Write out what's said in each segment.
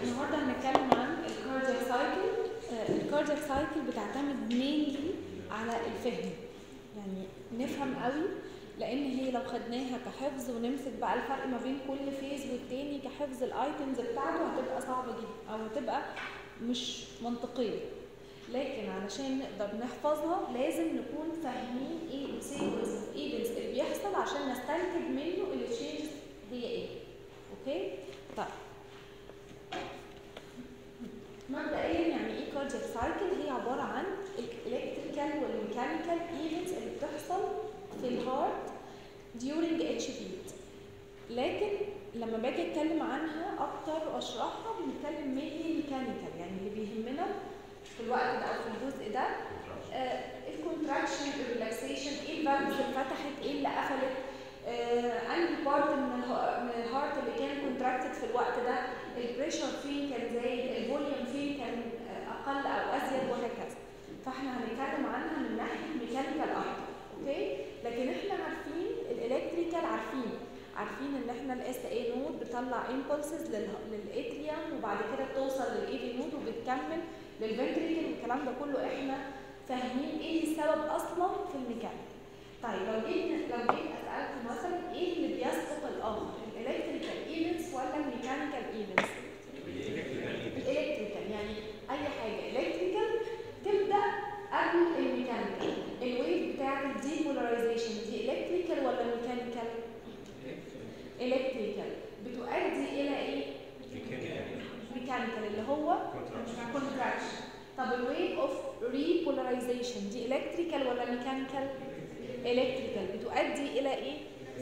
النهارده هنتكلم عن الكاردياك سايكل الكاردياك سايكل بتعتمد مينلي على الفهم يعني نفهم قوي لان هي لو خدناها كحفظ ونمسك بقى الفرق ما بين كل فيز والتاني كحفظ الايتمز بتاعته هتبقى صعبه جدا او هتبقى مش منطقيه لكن علشان نقدر نحفظها لازم نكون فاهمين ايه السيكونس اوف ايفنتس اللي بيحصل عشان نستنتج منه التشينجز هي ايه اوكي طيب مبدئيا يعني ايه كاردياك سايكل هي عباره عن الالكتريكال والميكانيكال ايفنتس اللي بتحصل في الهارت during اتش beat لكن لما باجي اتكلم عنها اكتر واشرحها بنتكلم mainly ميكانيكال يعني اللي بيهمنا في الوقت ده او في الجزء ده آه الكونتراكشن الريلاكسيشن ايه الفالفز اللي فتحت ايه اللي قفلت آه انهي بارت من من الهارت اللي كان كونتراكتد في الوقت ده البريشر فين كان زايد الفوليوم فين كان اقل او ازيد وهكذا فاحنا هنتكلم عنها من ناحيه ميكانيكال اكتر اوكي لكن احنا عارفين الالكتريكال عارفين عارفين ان احنا الاس اي نود بتطلع امبulses للاتريوم وبعد كده بتوصل للاي في نود وبتكمل للفنتريكل والكلام ده كله احنا فاهمين ايه السبب اصلا في الميكانيك طيب لو جيت لو جيت اسالكم مثلا ايه اللي بيسبق الاخر الالكتريكال ايفنتس ولا الميكانيكال ايفنتس الالكتريكال يعني اي حاجه الكتريكال تبدا قبل الميكانيكال الويف بتاعت الديبولاريزيشن دي الكتريكال ولا ميكانيكال الكتريكال بتؤدي الى ايه ميكانيكال اللي هو كونتراكشن طب الويف اوف ريبولاريزيشن دي الكتريكال ولا ميكانيكال الكتريكال بتؤدي الى ايه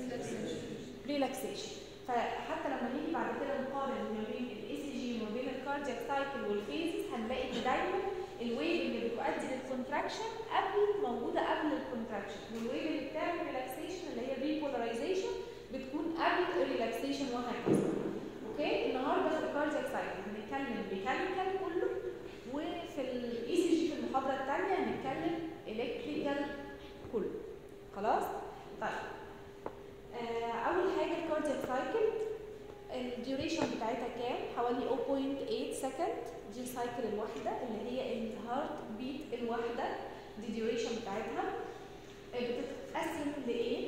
ريلاكسيشن فحتى لما نيجي بعد كده نقارن ما بين الاي سي جي وما بين الكاردياك سايكل والفيزز هنلاقي ان دايما الويف اللي بتؤدي للكونتراكشن قبل موجوده قبل الكونتراكشن والويف اللي بتعمل ريلاكسيشن اللي هي ريبولاريزيشن بتكون قبل الريلاكسيشن وهكذا اوكي النهارده في الكاردياك سايكل هنتكلم ميكانيكال كله وفي الاي سي جي في المحاضره الثانيه هنتكلم الكتريكال كله خلاص طيب آه اول حاجه الكاردياك سايكل الديوريشن بتاعتها كام حوالي 0.8 سكند دي السايكل الواحده اللي هي الهارت بيت الواحده دي الديوريشن بتاعتها بتتقسم لايه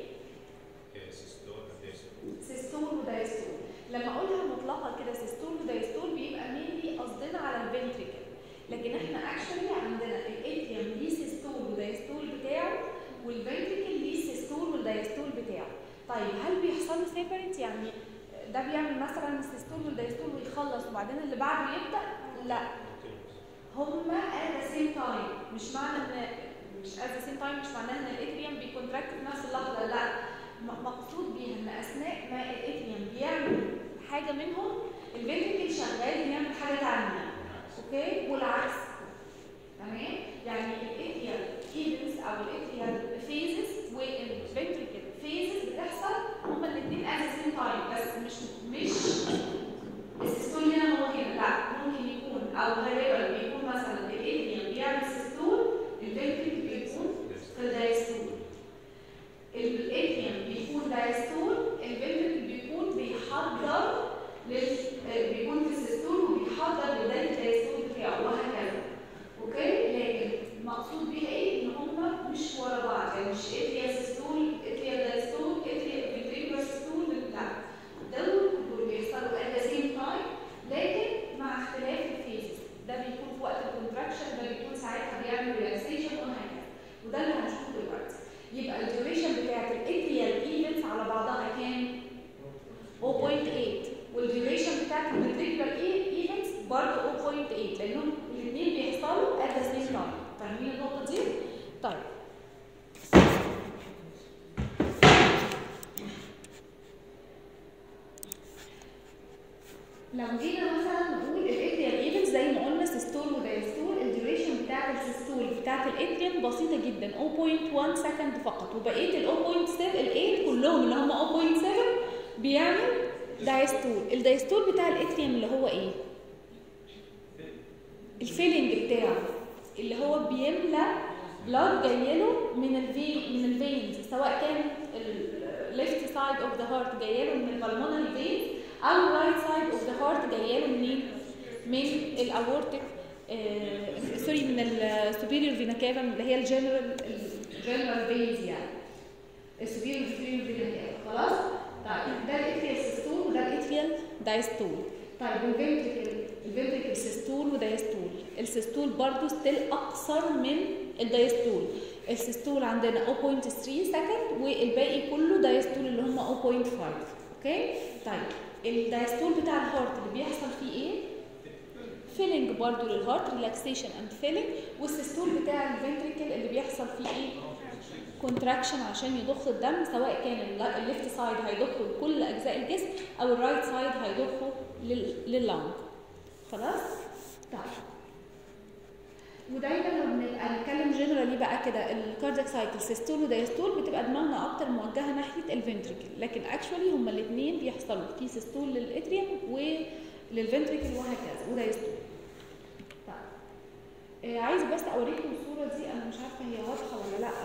سيستول ودايستول لما اقولها مطلقه كده سيستول ودايستول بيبقى مينلي قصدنا على الفنتريكل لكن احنا اكشولي عندنا الاتريوم ليه سيستول ودايستول بتاعه والفنتريكل ليه سيستول والدايستول بتاعه طيب هل بيحصلوا سيبريت يعني ده بيعمل مثلا السيستول والدايستول ويخلص وبعدين اللي بعده يبدا لا هما at the same time مش معنى ان مش at the same time مش معناها ان الاتريوم بيكونتراكت في نفس اللحظه لا مقصود بيها ان اثناء ما الاتريوم بيعمل حاجه منهم الفنتريكل شغال بيعمل حاجه ثانيه اوكي والعكس تمام يعني الاتريال ايفنتس او الاتريال فيزز والفنتريكل فيزز بتحصل هما الاثنين at the same time بس مش مش السيستول هنا هو هنا لا ممكن يكون او غالبا بيكون مثلا الاتريال بيعمل سيستول الفنتريكل بيكون في الدايستول الاتريوم بيكون دايستول الفنتريكل بيكون بيحضر لل بيكون في السيستول وبيحضر لبدايه الدايستول بتاعه وهكذا اوكي لكن المقصود بيها ايه ان هم مش ورا بعض يعني مش اتريا سيستول اتريا دايستول اتريا فنتريكولار سيستول لا دول دول بيحصلوا at the same time لكن مع اختلاف الفيزز ده بيكون في وقت الكونتراكشن ده بيكون ساعتها بيعمل ريلاكسيشن وهكذا وده اللي هنشوفه دلوقتي يبقى الديوريشن بتاعت الاتريال ايفنتس على بعضها كام 0.8 والديوريشن بتاعت الفنتريكولار ايفنتس برضه 0.8 لانهم الاثنين بيحصلوا at the same time فاهمين النقطه دي طيب لو جينا مثلا نقول الاتريال ايفنتس زي ما قلنا سيستول ودايستول الديوريشن بتاعت السيستول بتاعت الاتريال بسيطه جدا 0.1 سكند فقط وبقيه ال 0.7 ال 8 كلهم اللي هم 0.7 بيعمل دايستول الدايستول بتاع الاتريوم اللي هو ايه الفيلنج بتاعه اللي هو بيملى بلاد جايله من الفي من الفينز سواء كان الليفت سايد اوف ذا هارت جايله من البلمونري فين او الرايت سايد اوف ذا هارت جايله منين من الاورتيك سوري من السوبيريور فينا كافا اللي هي الجنرال الجنرال فينز يعني السوبيريور فينا كافا خلاص طيب ده الاتريال سيستول وده الاتريال دايستول طيب الفنتريكل الفنتريكل سيستول ودايستول السيستول برضو ستيل اقصر من الدايستول السيستول عندنا 0.3 سكند والباقي كله دايستول اللي هم 0.5 اوكي طيب الدايستول بتاع الهارت اللي بيحصل فيه ايه فيلنج برضو للهارت ريلاكسيشن اند فيلنج والسيستول بتاع الفنتريكل اللي بيحصل فيه ايه كونتراكشن عشان يضخ الدم سواء كان الليفت سايد هيضخه لكل اجزاء الجسم او الرايت سايد هيضخه لللنج خلاص طيب ودايما لما بنبقى نتكلم جنرالي بقى كده الكاردياك سايكل سيستول ودايستول بتبقى دماغنا اكتر موجهه ناحيه الفنتريكل لكن اكشولي هما الاثنين بيحصلوا في سيستول للاتريوم وللفنتريكل وهكذا ودايستول طيب آه عايز بس اوريكم الصوره دي انا مش عارفه هي واضحه ولا لا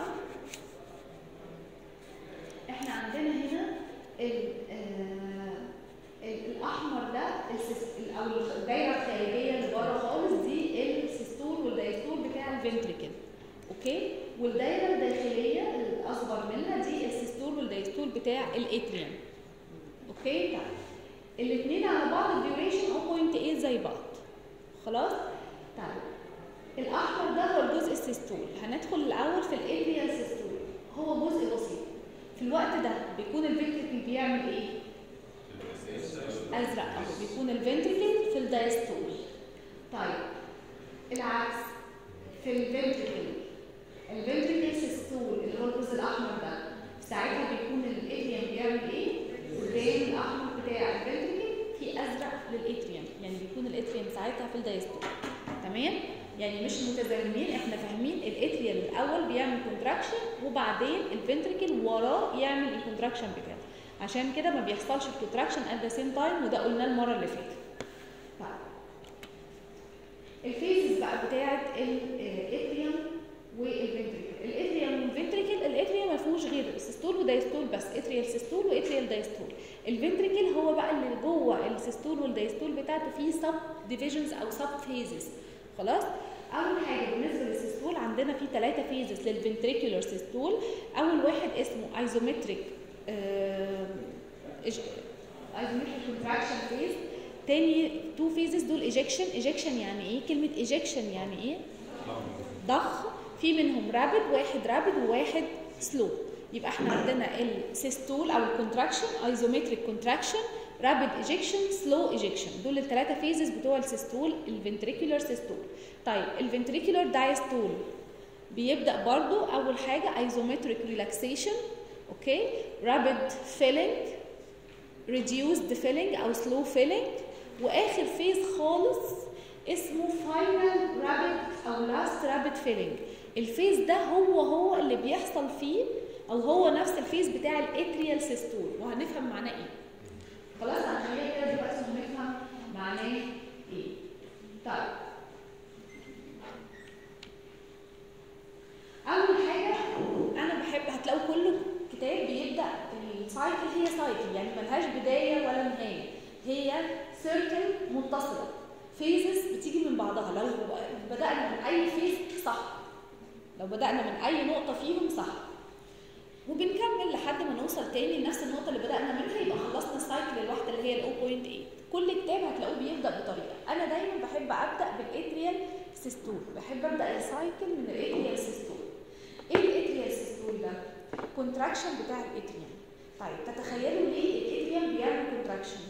احنا عندنا هنا ال آه الاحمر ده او الدايره الخارجيه اللي بره خالص دي السيستول والدايستول بتاع الفنتريكل اوكي والدايره الداخليه الاصغر منها دي السيستول والدايستول بتاع الاتريوم اوكي طيب الاثنين على بعض الديوريشن 0.8 زي بعض خلاص طيب الاحمر ده هو الجزء السيستول هندخل الاول في الاتريال سيستول هو جزء بسيط في الوقت ده بيكون الفنتريكل بيعمل ايه ازرق اهو بيكون الفنتريكل في الدايستول طيب العكس في الفنتريكل الفنتريكل سيستول اللي هو الجزء الاحمر ده ساعتها بيكون الاتريوم بيعمل ايه قدام الاحمر بتاع الفنتريكل في ازرق للاتريوم يعني بيكون الاتريوم ساعتها في الدايستول تمام يعني مش متزامنين احنا فاهمين الاتريوم الاول بيعمل كونتراكشن وبعدين الفنتريكل وراه يعمل الكونتراكشن بتاعه عشان كده ما بيحصلش الكونتراكشن ات ذا سيم تايم وده قلناه المره اللي فاتت طيب الفيزز بقى بتاعه الاتريوم والفنتريكل الاتريوم والفنتريكل الاتريوم ما فيهوش غير سيستول ودايستول بس اتريال سيستول واتريال دايستول الفنتريكل هو بقى اللي جوه السيستول والدايستول بتاعته فيه سب ديفيجنز او سب فيزز خلاص اول حاجه بالنسبه للسيستول عندنا في ثلاثه فيزز للفنتريكولار سيستول اول واحد اسمه ايزومتريك ايزومتريك كونتراكشن فيز تاني تو فيزز دول ايجكشن ايجكشن يعني ايه كلمه ايجكشن يعني ايه ضخ في منهم رابد واحد رابد وواحد سلو يبقى احنا عندنا السيستول او الكونتراكشن ايزومتريك كونتراكشن رابد ايجكشن سلو ايجكشن دول الثلاثه فيزز بتوع السيستول الفنتريكولار سيستول طيب الفنتريكولار دايستول بيبدا برضو اول حاجه ايزومتريك ريلاكسيشن اوكي رابد فيلينج ريديوسد فيلينج او سلو فيلينج واخر فيز خالص اسمه فاينل رابد او لاست رابد فيلينج الفيز ده هو هو اللي بيحصل فيه او هو نفس الفيز بتاع الاتريال سيستول وهنفهم معناه ايه خلاص هنخليها كده دلوقتي ونفهم معناه ايه طيب اول حاجه انا بحب هتلاقوا كل كتاب بيبدا السايكل هي سايكل يعني ملهاش بدايه ولا نهايه هي سيركل متصله فيزز بتيجي من بعضها لو بدانا من اي فيز صح لو بدانا من اي نقطه فيهم صح وبنكمل لحد ما نوصل تاني لنفس النقطة اللي بدأنا منها يبقى خلصنا السايكل الواحدة اللي هي ال 0.8 كل كتاب هتلاقوه بيبدأ بطريقة أنا دايما بحب أبدأ بالإتريال سيستول بحب أبدأ السايكل من الإتريال سيستول إيه الإتريال سيستول ده؟ كونتراكشن بتاع الإتريال طيب تتخيلوا ليه الإتريال بيعمل كونتراكشن؟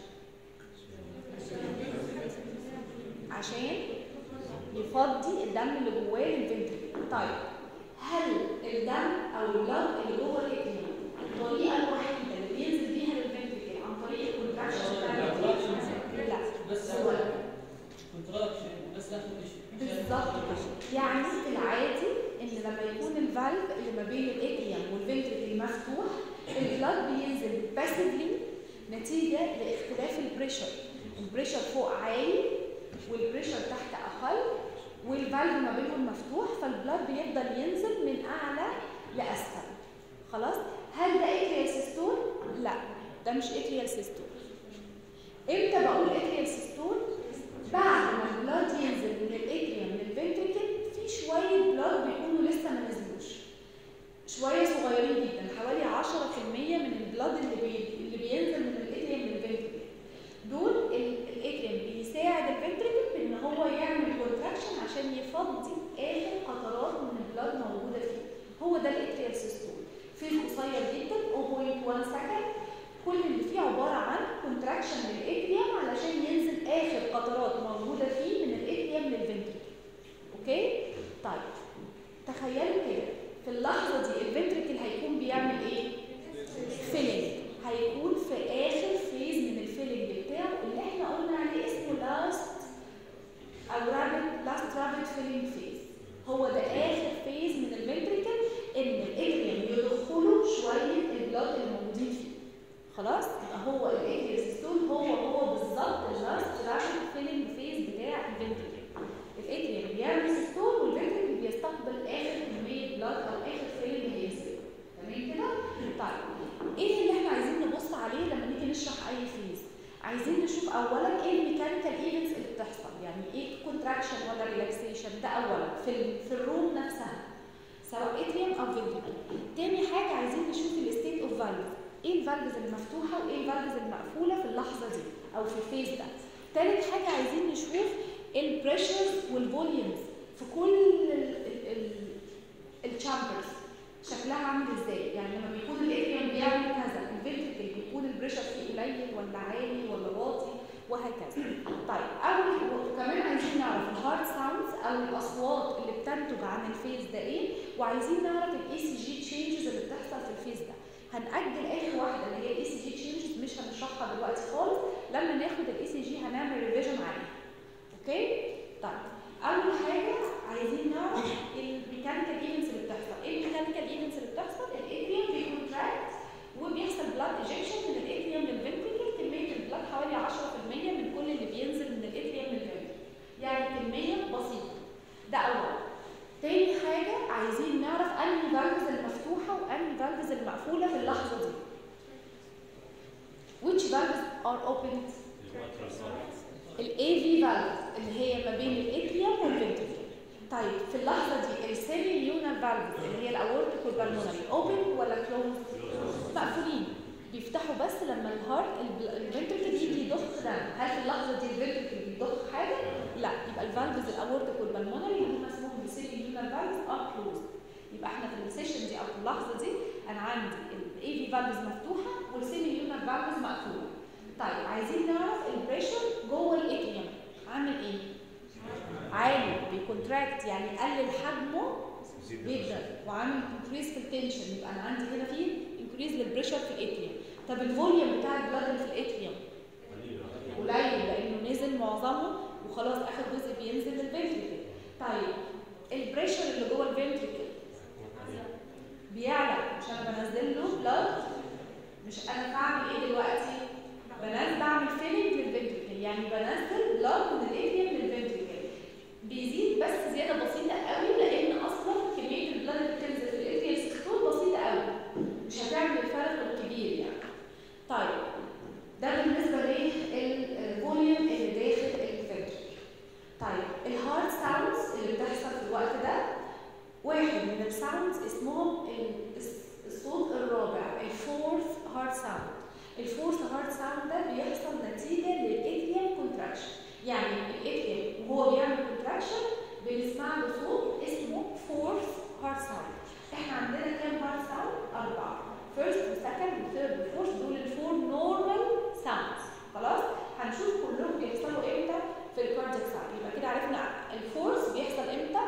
عشان يفضي الدم اللي جواه للفنتريكل طيب هل الدم او البلد اللي جوه الاتنين الطريقه الوحيده اللي بينزل بيها للفنتريكل عن طريق الكونتراكشن بتاع لا بس هو كونتراكشن بس لا بالظبط كده يعني في العادي ان لما يكون الفالف اللي ما بين الاتريوم والفنتريكل مفتوح البلد بينزل باسفلي نتيجه لاختلاف البريشر البريشر فوق عالي والبريشر تحت اقل والفالف ما بينهم مفتوح فالبلاد بيفضل ينزل من اعلى لاسفل خلاص هل ده اتريال سيستول لا ده مش اتريال سيستول امتى بقول اتريال سيستول بعد ما كونتراكشن للاتريوم علشان ينزل اخر قطرات موجوده فيه من الاتريوم للفنتريكل اوكي طيب تخيلوا كده في اللحظه دي الفنتريكل هيكون بيعمل ايه فيلينج هيكون في اخر فيز من الفيلينج بتاعه اللي احنا قلنا عليه اسمه لاست او رابت لاست رابت فيلينج فيز هو ده اخر فيز من الفنتريكل ان الاتريوم يدخلوا شويه البلاد اللي موجودين فيه خلاص يبقى هو الاتريوم سيستول هو هو بالظبط اللاست رابت فيلينج فيز بتاع الفنتريكل الاتريوم بيعمل سيستول والفنتريكل بيستقبل اخر كميه بلاد او اخر فيلينج هينزل تمام كده طيب ايه اللي احنا عايزين نبص عليه لما نيجي نشرح اي فيز عايزين نشوف اولا ايه الميكانيكال ايفنتس اللي بتحصل يعني ايه كونتراكشن ولا ريلاكسيشن ده اولا في ال- في الروم نفسها سواء اتريوم او فنتريكل تاني حاجه عايزين نشوف الستيت اوف فالف ايه الفالفز المفتوحه وايه الفالفز المقفوله في اللحظه دي او في الفيز ده تالت حاجه عايزين نشوف البريشرز والفوليومز في كل الشامبرز شكلها عامل ازاي يعني لما بيكون الاتريوم بيعمل كذا الفنتريكل بيكون البريشر فيه قليل ولا عالي ولا واطي وهكذا طيب اول وكمان عايزين نعرف الهارد ساوندز او الاصوات اللي بتنتج عن الفيز ده ايه وعايزين نعرف الاي سي جي تشينجز اللي بتحصل في الفيز ده هنأجل اخر واحده اللي هي الاي سي جي تشينجز مش هنشرحها دلوقتي خالص لما ناخد الاي سي جي هنعمل ريفيجن عليها اوكي طيب اول حاجه عايزين نعرف الميكانيكال ايفنتس اللي بتحصل ايه الميكانيكال ايفنتس اللي بتحصل الاتريوم بيكونتراكت وبيحصل بلاد ايجكشن من الاتريوم للفنتريكل كميه البلاد حوالي 10% من كل اللي بينزل من الاتريوم للفنتريكل يعني كميه بسيطه ده اول تاني حاجه عايزين نعرف انهي فالفز المفتوحه وانهي فالفز المقفوله في اللحظه دي which valves are opened الاي في فالف اللي هي ما بين الاتريوم والفنتريكل طيب في اللحظه دي السيمي ليونال فالف اللي هي الاورتيك والبلمونري اوبن ولا كلوز مقفولين بيفتحوا بس لما الهارت الفنتريكل يجي يضخ دم هل في اللحظه دي الفنتريكل بيضخ حاجه لا يبقى الفالفز الاورتيك والبلمونري اللي هم اسمهم السيمي ليونال فالف ار كلوز يبقى احنا في السيشن دي او في اللحظه دي انا عندي الاي في فالفز مفتوحه والسيمي ليونال فالفز مقفوله طيب عايزين نعرف البريشر جوه الاتريوم عامل ايه عالي بيكونتراكت يعني قلل حجمه جدا وعامل انكريز في التنشن يبقى انا عندي هنا في انكريز للبريشر في الاتريوم طب الفوليوم بتاع البلاد اللي في الاتريوم قليل لانه نزل معظمه وخلاص اخر جزء بينزل للفنتريكل طيب البريشر اللي جوه الفنتريكل بيعلى مش انا بنزل له بلاد مش انا بعمل ايه دلوقتي بنزل بعمل فيلينج للفنتريكل يعني بنزل بلاد من الاتريوم للفنتريكل بيزيد بس زياده بسيطه قوي لان اصلا كميه البلاد اللي بتنزل في الاتريوم سيستول بسيطه قوي مش هتعمل الفرق الكبير يعني طيب ده بالنسبه للفوليوم اللي داخل الفنتريكل طيب الهارد ساوندز اللي بتحصل في الوقت ده واحد من الساوندز اسمهم الصوت الرابع الفورث هارد ساوند الفورث هارد ساوند ده بيحصل نتيجه للاتريوم كونتراكشن يعني الاتريوم وهو بيعمل كونتراكشن بنسمع له صوت اسمه فورث هارد ساوند احنا عندنا كام هارد ساوند اربعه فيرست وسكند وثيرد وفورث دول الفور نورمال ساوندز خلاص هنشوف كلهم بيحصلوا امتى في الكاردياك ساوند يبقى كده عرفنا الفورث بيحصل امتى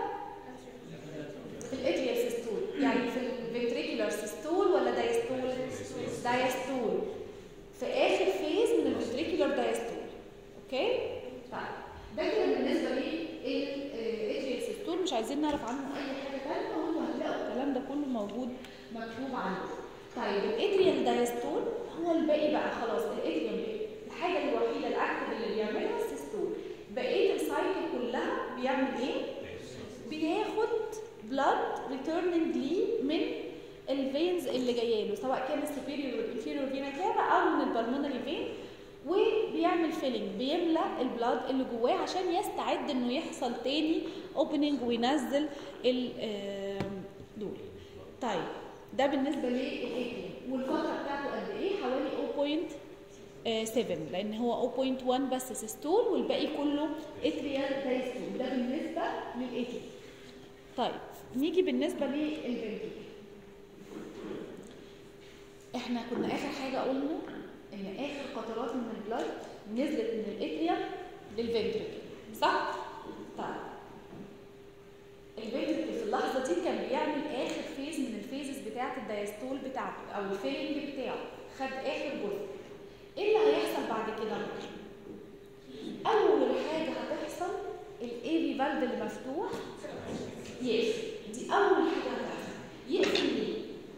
في الاتريال سيستول يعني في الفنتريكولار سيستول ولا دايستول دايستول في اخر فيز من الفنتريكولار دايستول اوكي طيب ده كده بالنسبه للاتريال سيستول مش عايزين نعرف عنه اي حاجه ثانيه وانتوا هتلاقوا الكلام ده كله موجود مكتوب عنه طيب الاتريال دايستول هو الباقي بقى خلاص الاتريال الحاجه الوحيده الاكتف اللي بيعملها السيستول بقيه السايكل كلها بيعمل ايه بياخد بلاد ريتيرنينج ليه من الفينز اللي جايه له سواء كان السوبيريور والانفيريور فينا كافا او من البلمونري فين وبيعمل فيلينج بيملى البلاد اللي جواه عشان يستعد انه يحصل تاني اوبننج وينزل ال دول طيب ده بالنسبه للايكين والفتره بتاعته قد ايه حوالي 0.7 لان هو 0.1 بس سيستول والباقي كله اتريال دايستول ده بالنسبه للايكين طيب نيجي بالنسبه للفنتيكل احنا كنا اخر حاجه قلنا ان اخر قطرات من البلد نزلت من الاتريوم للفنتركل صح طيب الفنتركل في اللحظه دي كان بيعمل اخر فيز من الفيزز بتاعه الدايستول بتاعته او الفيلنج بتاعه خد اخر جزء ايه اللي هيحصل بعد كده اول حاجه هتحصل الايفي فالف اللي مفتوح يقفل دي اول حاجه هتحصل يقفل ليه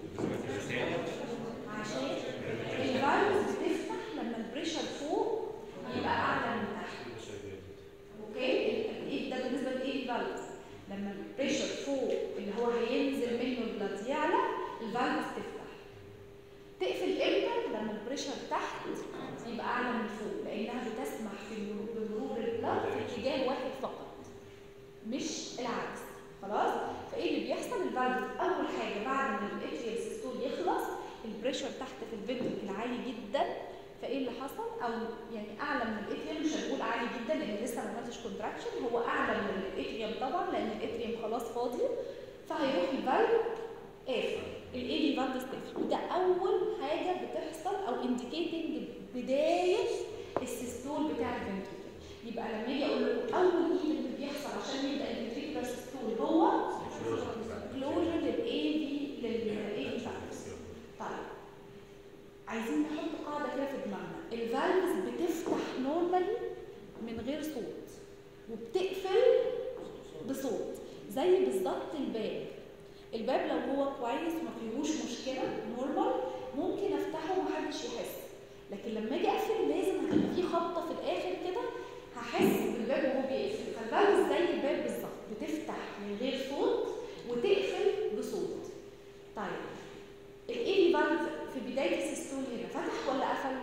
عشان الفالف بتفتح لما البريشر فوق يبقى اعلى من تحت اوكي الايه ده بالنسبه لايه فالف لما البريشر فوق اللي هو هينزل منه البلاد يعلى الفالف تفتح تقفل امتى لما البريشر تحت يبقى اعلى من فوق لانها بتسمح في المرور- بمرور البلاد في اتجاه واحد فقط مش العكس خلاص فايه اللي بيحصل الفالف اول حاجه بعد ما الاتريال سيستول يخلص البريشر تحت في الفنتركل عالي جدا فايه اللي حصل او يعني اعلى من الاتريوم مش هنقول عالي جدا لان لسه ما عملتش كونتراكشن هو اعلى من الاتريوم طبعا لان الاتريوم خلاص فاضي فهيروح الفالف قافل الايدي فالف ستيف وده اول حاجه بتحصل او انديكيتنج بدايه السيستول بتاع الفنتركل يبقى لما اجي اقول لكم اول ايفنت بيحصل عشان يبدا الفنتركلر سيستول هو كلوجر للاي في للاي في فالف طيب عايزين نحط قاعده كده في دماغنا الفالفز بتفتح نورمالي من غير صوت وبتقفل بصوت زي بالظبط الباب الباب لو هو كويس وما فيهوش مشكله نورمال ممكن افتحه ومحدش يحس لكن لما اجي اقفل لازم هتبقى في خبطه في الاخر كده هحس بالباب وهو بيقفل فالفالف زي الباب بالظبط بتفتح من غير صوت وتقفل بصوت طيب الايه فالف في بدايه السيستول هنا فتح ولا قفل؟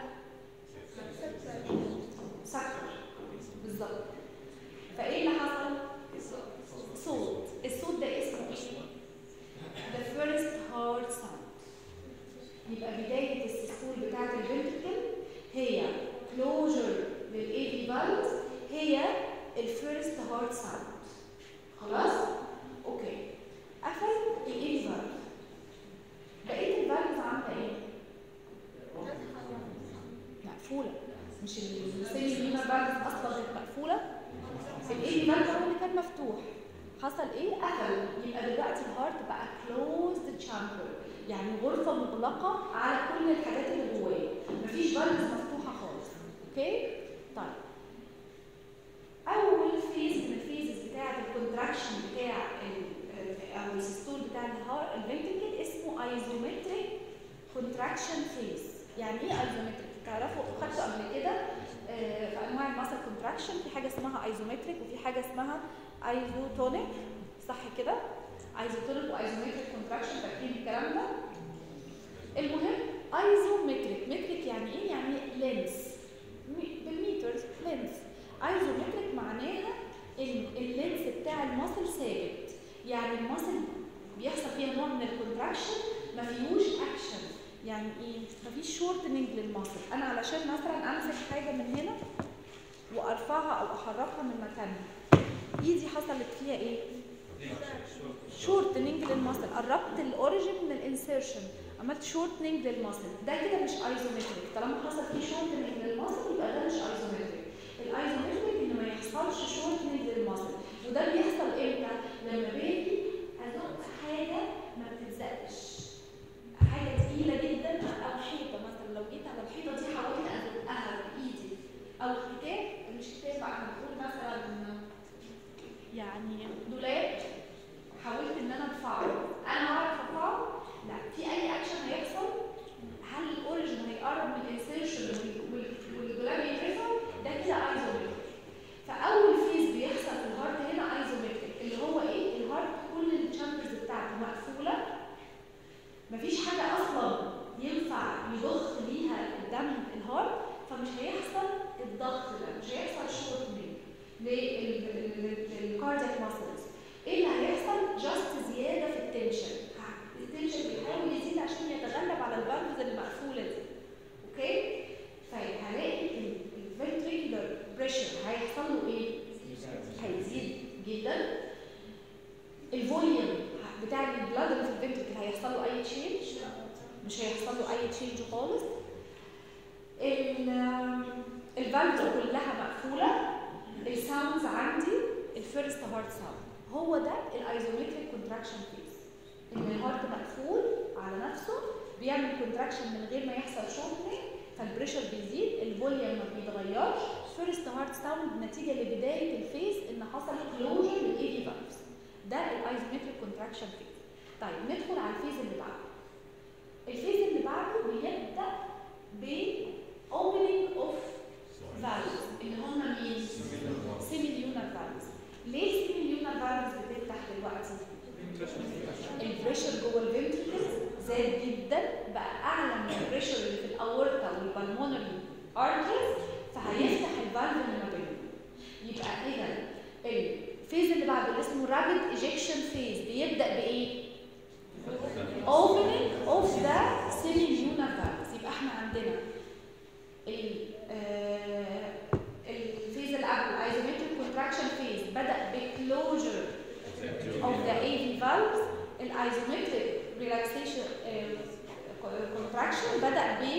سكر بالظبط فايه اللي حصل؟ صوت الصوت ده اسمه ايه؟ The first heart sound يبقى بداية السيستول بتاعت الفنتركل هي closure للاي فالف هي الفيرست هارت ساوند خلاص؟ اوكي قفل الاي فالف بقية الفالف عاملة ايه؟ مقفولة مش السيمي فينا فالف اصلا كانت مقفولة الاي فالف هو اللي كان مفتوح حصل ايه؟ قفل يبقى دلوقتي الهارت بقى closed chamber يعني غرفة مغلقة على كل الحاجات اللي جواه مفيش فالف مفتوحة خالص اوكي؟ طيب اول فيز من الفيزز بتاعه الكونتراكشن بتاع ال- او السيستول بتاع الهار الفنتركل اسمه ايزومتريك كونتراكشن فيز يعني ايه ايزومتريك تعرفوا خدتوا قبل كده آه، في انواع الماسل كونتراكشن في حاجه اسمها ايزومتريك وفي حاجه اسمها ايزوتونيك صح كده ايزوتونيك وايزومتريك كونتراكشن فاكرين الكلام ده المهم ايزومتريك متريك يعني ايه يعني لينس بالميترز لينس ايزومتريك معناها ان اللينس بتاع المصل ثابت يعني المصل بيحصل فيها نوع من الكونتراكشن ما فيهوش اكشن يعني ايه مفيش شورتنج للمصل انا علشان مثلا امسك حاجه من هنا وارفعها او احركها من مكانها ايدي حصلت فيها ايه شورتنج للمصل قربت الاوريجن من الانسيرشن عملت شورتنج للمصل ده كده مش ايزومتريك طالما حصل فيه شورتنج للمصل يبقى ده مش ايزومتريك الايزومتريك ان ما يحصلش شورتنج للمصل وده بيحصل امتى لما باجي ازق حاجه ما بتتزقش حاجه تقيله جدا او حيطه مثلا لو جيت على الحيطه دي حاولت ازقها بايدي او كتاب مش كتاب بقى انا بقول مثلا يعني دولاب حاولت ان انا ارفعه انا هعرف ارفعه لا في اي اكشن هيحصل هل الاوريجن هيقرب من الانسيرشن والدولاب يترفع ده كده ايزومتريك فاول فيز بيحصل في الهارت هنا ايزومتريك اللي هو ايه الهارت كل الشامبرز بتاعته مقفوله مفيش حاجه اصلا ينفع يضخ ليها الدم الهارت فمش هيحصل الضغط ده مش هيحصل شورتنج للكاردياك ماسلز ايه اللي هيحصل جاست زياده في التنشن التنشن بيحاول يزيد عشان يتغلب على الفالفز اللي مقفوله دي اوكي فهلاقي الفنتريكولار بريشر هيحصل له ايه هيزيد جدا الفوليوم بتاع البلاد اللي في الفنتريكل هيحصل له اي تشينج مش هيحصل له اي تشينج خالص الفالفز كلها مقفوله الساوندز عندي الفيرست هارت ساوند هو ده الايزومتريك كونتراكشن فيز ان الهارت مقفول على نفسه بيعمل كونتراكشن من غير ما يحصل شورتنج فالبريشر بيزيد الفوليوم ما بيتغيرش فيرست هارت ساوند نتيجه لبدايه الفيز ان حصل كلوجر للاي في فالفز ده الايزومتريك كونتراكشن فيز طيب ندخل على الفيز اللي بعده الفيز اللي بعده بيبدا ب opening of valves اللي هم مين؟ سيميليونر فالفز ليه السيميليونر فالفز بتفتح دلوقتي؟ البريشر جوه الفنتركلز زاد جدا بقى اعلى من البريشر اللي في الاورتا والبلمونري ارترز فهيفتح الفالف اللي ما بينهم يبقى اذا الفيز اللي بعده اللي اسمه رابيد ايجكشن فيز بيبدا بايه؟ opening of the semilunar valves يبقى احنا عندنا ال آه الفيز اللي قبل الايزومتريك كونتراكشن فيز بدا بكلوجر of the AV valves الايزومتريك relaxation contraction بدا ب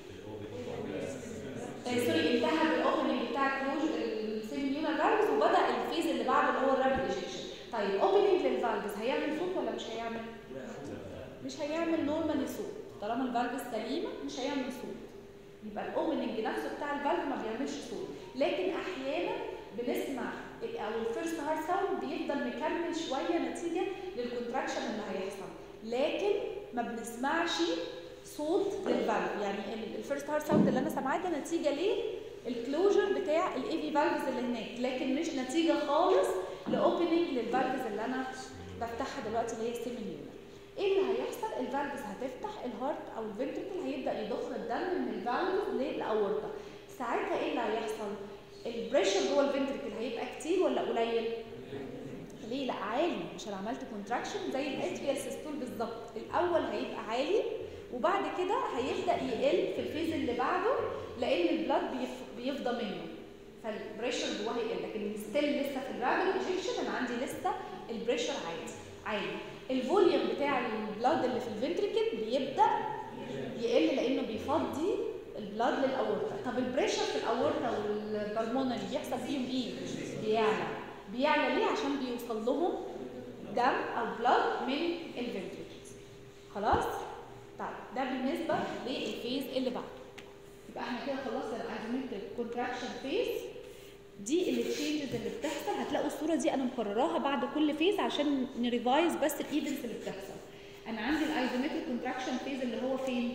سوري انتهى بالاوبننج بتاع كلوج السيميونر فالفز وبدا الفيز اللي بعده اللي هو الرابيد ايجكشن طيب اوبننج للفالفز هيعمل صوت ولا مش هيعمل؟ مش هيعمل نورمالي صوت طالما الفالفز سليمه مش هيعمل صوت يبقى الاوبننج نفسه بتاع الفالف ما بيعملش صوت لكن احيانا بنسمع او الفيرست هارت ساوند بيفضل مكمل شويه نتيجه للكونتراكشن اللي هيحصل لكن ما بنسمعش صوت للفالف يعني الفيرست هارت ساوند اللي انا سامعاه ده نتيجه ليه الكلوجر بتاع الاي في فالفز اللي هناك لكن مش نتيجه خالص لاوبننج للفالفز اللي انا بفتحها دلوقتي اللي هي السيميليونر ايه اللي هيحصل الفالفز هتفتح الهارت او الفنتركل هيبدا يضخ الدم من الفالفز للاورطه ساعتها ايه اللي هيحصل البريشر جوه الفنتركل هيبقى كتير ولا قليل ليه لا عالي مش انا عملت كونتراكشن زي الاتريال سيستول بالظبط الاول هيبقى عالي وبعد كده هيبدا يقل في الفيز اللي بعده لان البلاد بيفضى منه فالبريشر جواه يقل لكن ستيل لسه في الرابيد ايجكشن انا عندي لسه البريشر عادي عالي الفوليوم بتاع البلاد اللي في الفنتركل بيبدا يقل لانه بيفضي البلاد للاورطه طب البريشر في الاورطه والبلمونري بيحصل فيهم ايه بيعلى بيعلى ليه عشان بيوصل لهم دم او بلاد من الفنتركلز خلاص طيب ده بالنسبه للفيز اللي بعده يبقى احنا كده خلصنا الايزومتريك كونتراكشن فيز دي التشينجز اللي بتحصل هتلاقوا الصوره دي انا مكرراها بعد كل فيز عشان نريفايز بس الايفنتس اللي بتحصل انا عندي الايزومتريك كونتراكشن فيز اللي هو فين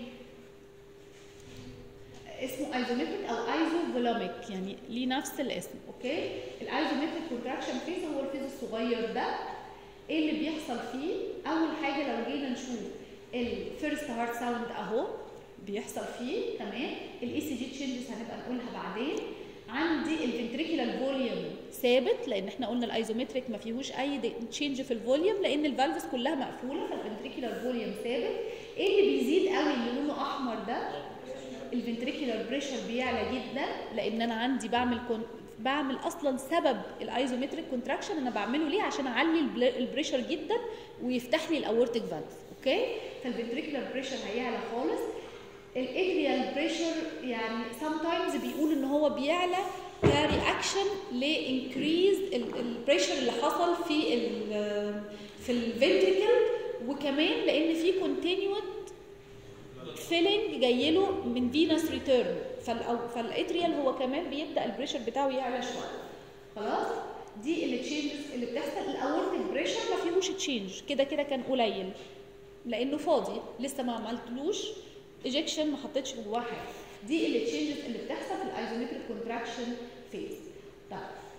اسمه ايزومتريك او ايزوفولوميك يعني ليه نفس الاسم اوكي الايزومتريك كونتراكشن فيز هو الفيز الصغير ده ايه اللي بيحصل فيه اول حاجه لو جينا نشوف الفيرست هارت ساوند اهو بيحصل فيه تمام الاي سي جي تشينجز هنبقى نقولها بعدين عندي الفنتريكولار فوليوم ثابت لان احنا قلنا الايزومتريك ما فيهوش اي تشينج في الفوليوم لان الفالفز كلها مقفوله فالفنتريكولار فوليوم ثابت ايه اللي بيزيد قوي اللي لونه احمر ده الفنتريكولار بريشر بيعلى جدا لان انا عندي بعمل كون بعمل اصلا سبب الايزومتريك كونتراكشن انا بعمله ليه عشان اعلي البريشر جدا ويفتح لي الاورتيك فالف اوكي فالفنتريكولار بريشر هيعلى خالص الاتريال بريشر يعني sometimes بيقول ان هو بيعلى كرياكشن لانكريز البريشر اللي حصل في ال في الفنتريكل وكمان لان في كونتينيوت فيلينج جاي له من فينس ريتيرن فالاتريال هو كمان بيبدا البريشر بتاعه يعلى شويه خلاص دي التشينجز اللي بتحصل الاورتيك بريشر ما فيهوش تشينج كده كده كان قليل لانه فاضي لسه ما عملتلوش ايجكشن ما حطيتش جواه حاجه دي التشينجز اللي بتحصل في الايزومتريك كونتراكشن فيز طيب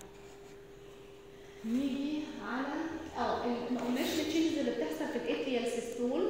نيجي على اه ما قلناش التشينجز اللي بتحصل في الاتريال سيستول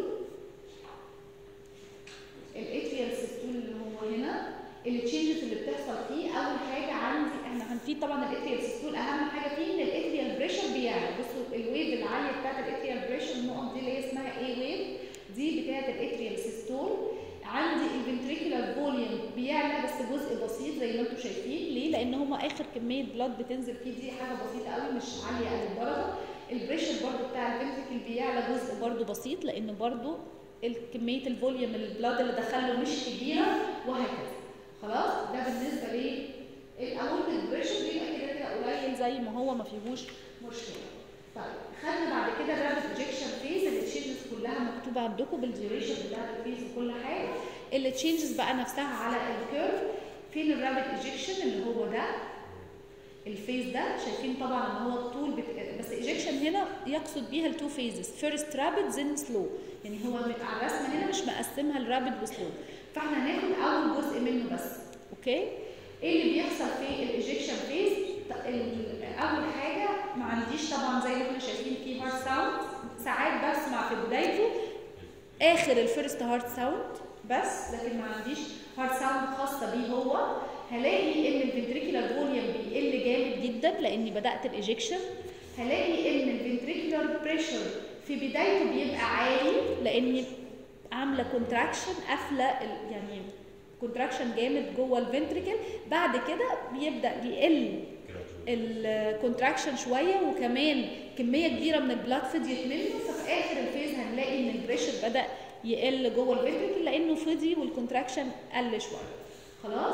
الاتريال سيستول اللي هو هنا التشينجز اللي بتحصل فيه اول حاجه عندي احنا هنفيد طبعا الاتريال سيستول اهم حاجه فيه ان الاتريال بريشر بيعلى بصوا الويف العاليه بتاعت الاتريال بريشر النقط دي اللي هي اسمها اي ويف دي بتاعت الاتريال سيستول عندي الفنتريكولار فوليوم بيعلى بس جزء بسيط زي ما انتم شايفين ليه لان هما اخر كميه بلاد بتنزل فيه دي حاجه بسيطه قوي مش عاليه قوي الدرجه البريشر برضو بتاع الفنتريكل بيعلى جزء برضو بسيط لان برضو كميه الفوليوم البلاد اللي دخله مش كبيره وهكذا خلاص ده بالنسبه ليه الاورتيك بريشر بيبقى كده كده قليل زي ما هو ما فيهوش مشكله طيب خدنا بعد كده الرابط ايجكشن فيز التشينجز كلها مكتوبه عندكم بالديوريشن بتاع الفيز وكل حاجه التشينجز بقى نفسها على الكيرف فين الرابط ايجكشن اللي هو ده الفيز ده شايفين طبعا ان هو الطول بت... بس ايجكشن هنا يقصد بيها التو فيزز فيرست رابid then سلو يعني هو على الرسمه هنا مش مقسمها لرابد وسلو فاحنا هناخد اول جزء منه بس اوكي ايه اللي بيحصل في الايجكشن فيز اول حاجه ما عنديش طبعا زي ما احنا شايفين في هارت ساوند ساعات بسمع في بدايته اخر الفيرست هارت ساوند بس لكن ما عنديش هارت ساوند خاصه بيه هو هلاقي ان الفنتريكولار فوليوم بيقل جامد جدا لاني بدات الايجكشن هلاقي ان الفنتريكولار بريشر في بدايته بيبقى عالي لاني عامله كونتراكشن قافله يعني كونتراكشن جامد جوه الفنتريكل بعد كده بيبدا يقل الكونتراكشن شويه وكمان كميه كبيره من البلاد فضيت منه ففي اخر الفيز هنلاقي ان البريشر بدا يقل جوه الفنتريكل لانه فضي والكونتراكشن قل شويه خلاص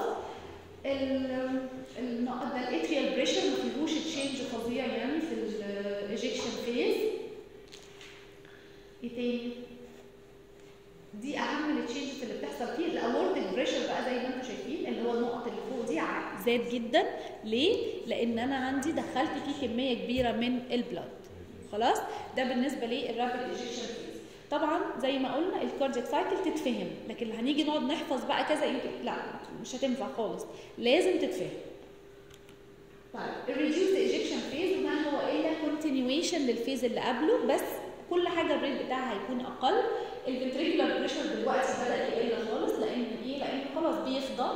النقط ده الاتريال بريشر ما فيهوش تشينج فظيع يعني في الايجكشن فيز ايه تاني دي اهم التشينجز اللي بتحصل فيه الاورتيك بريشر بقى زي ما انتم شايفين اللي هو النقط اللي فوق دي زاد جدا ليه لان انا عندي دخلت فيه كميه كبيره من البلاد خلاص ده بالنسبه للرابid ايجكشن فيز طبعا زي ما قلنا الكاردياك سايكل تتفهم لكن هنيجي نقعد نحفظ بقى كذا لا مش هتنفع خالص لازم تتفهم طيب الريديوس ايجكشن فيز ما هو الا كونتينيويشن للفيز اللي قبله بس كل حاجه الريت بتاعها هيكون اقل الفنتريكولار بريشر دلوقتي بدا يقل خالص لان ايه لان خلاص بيفضى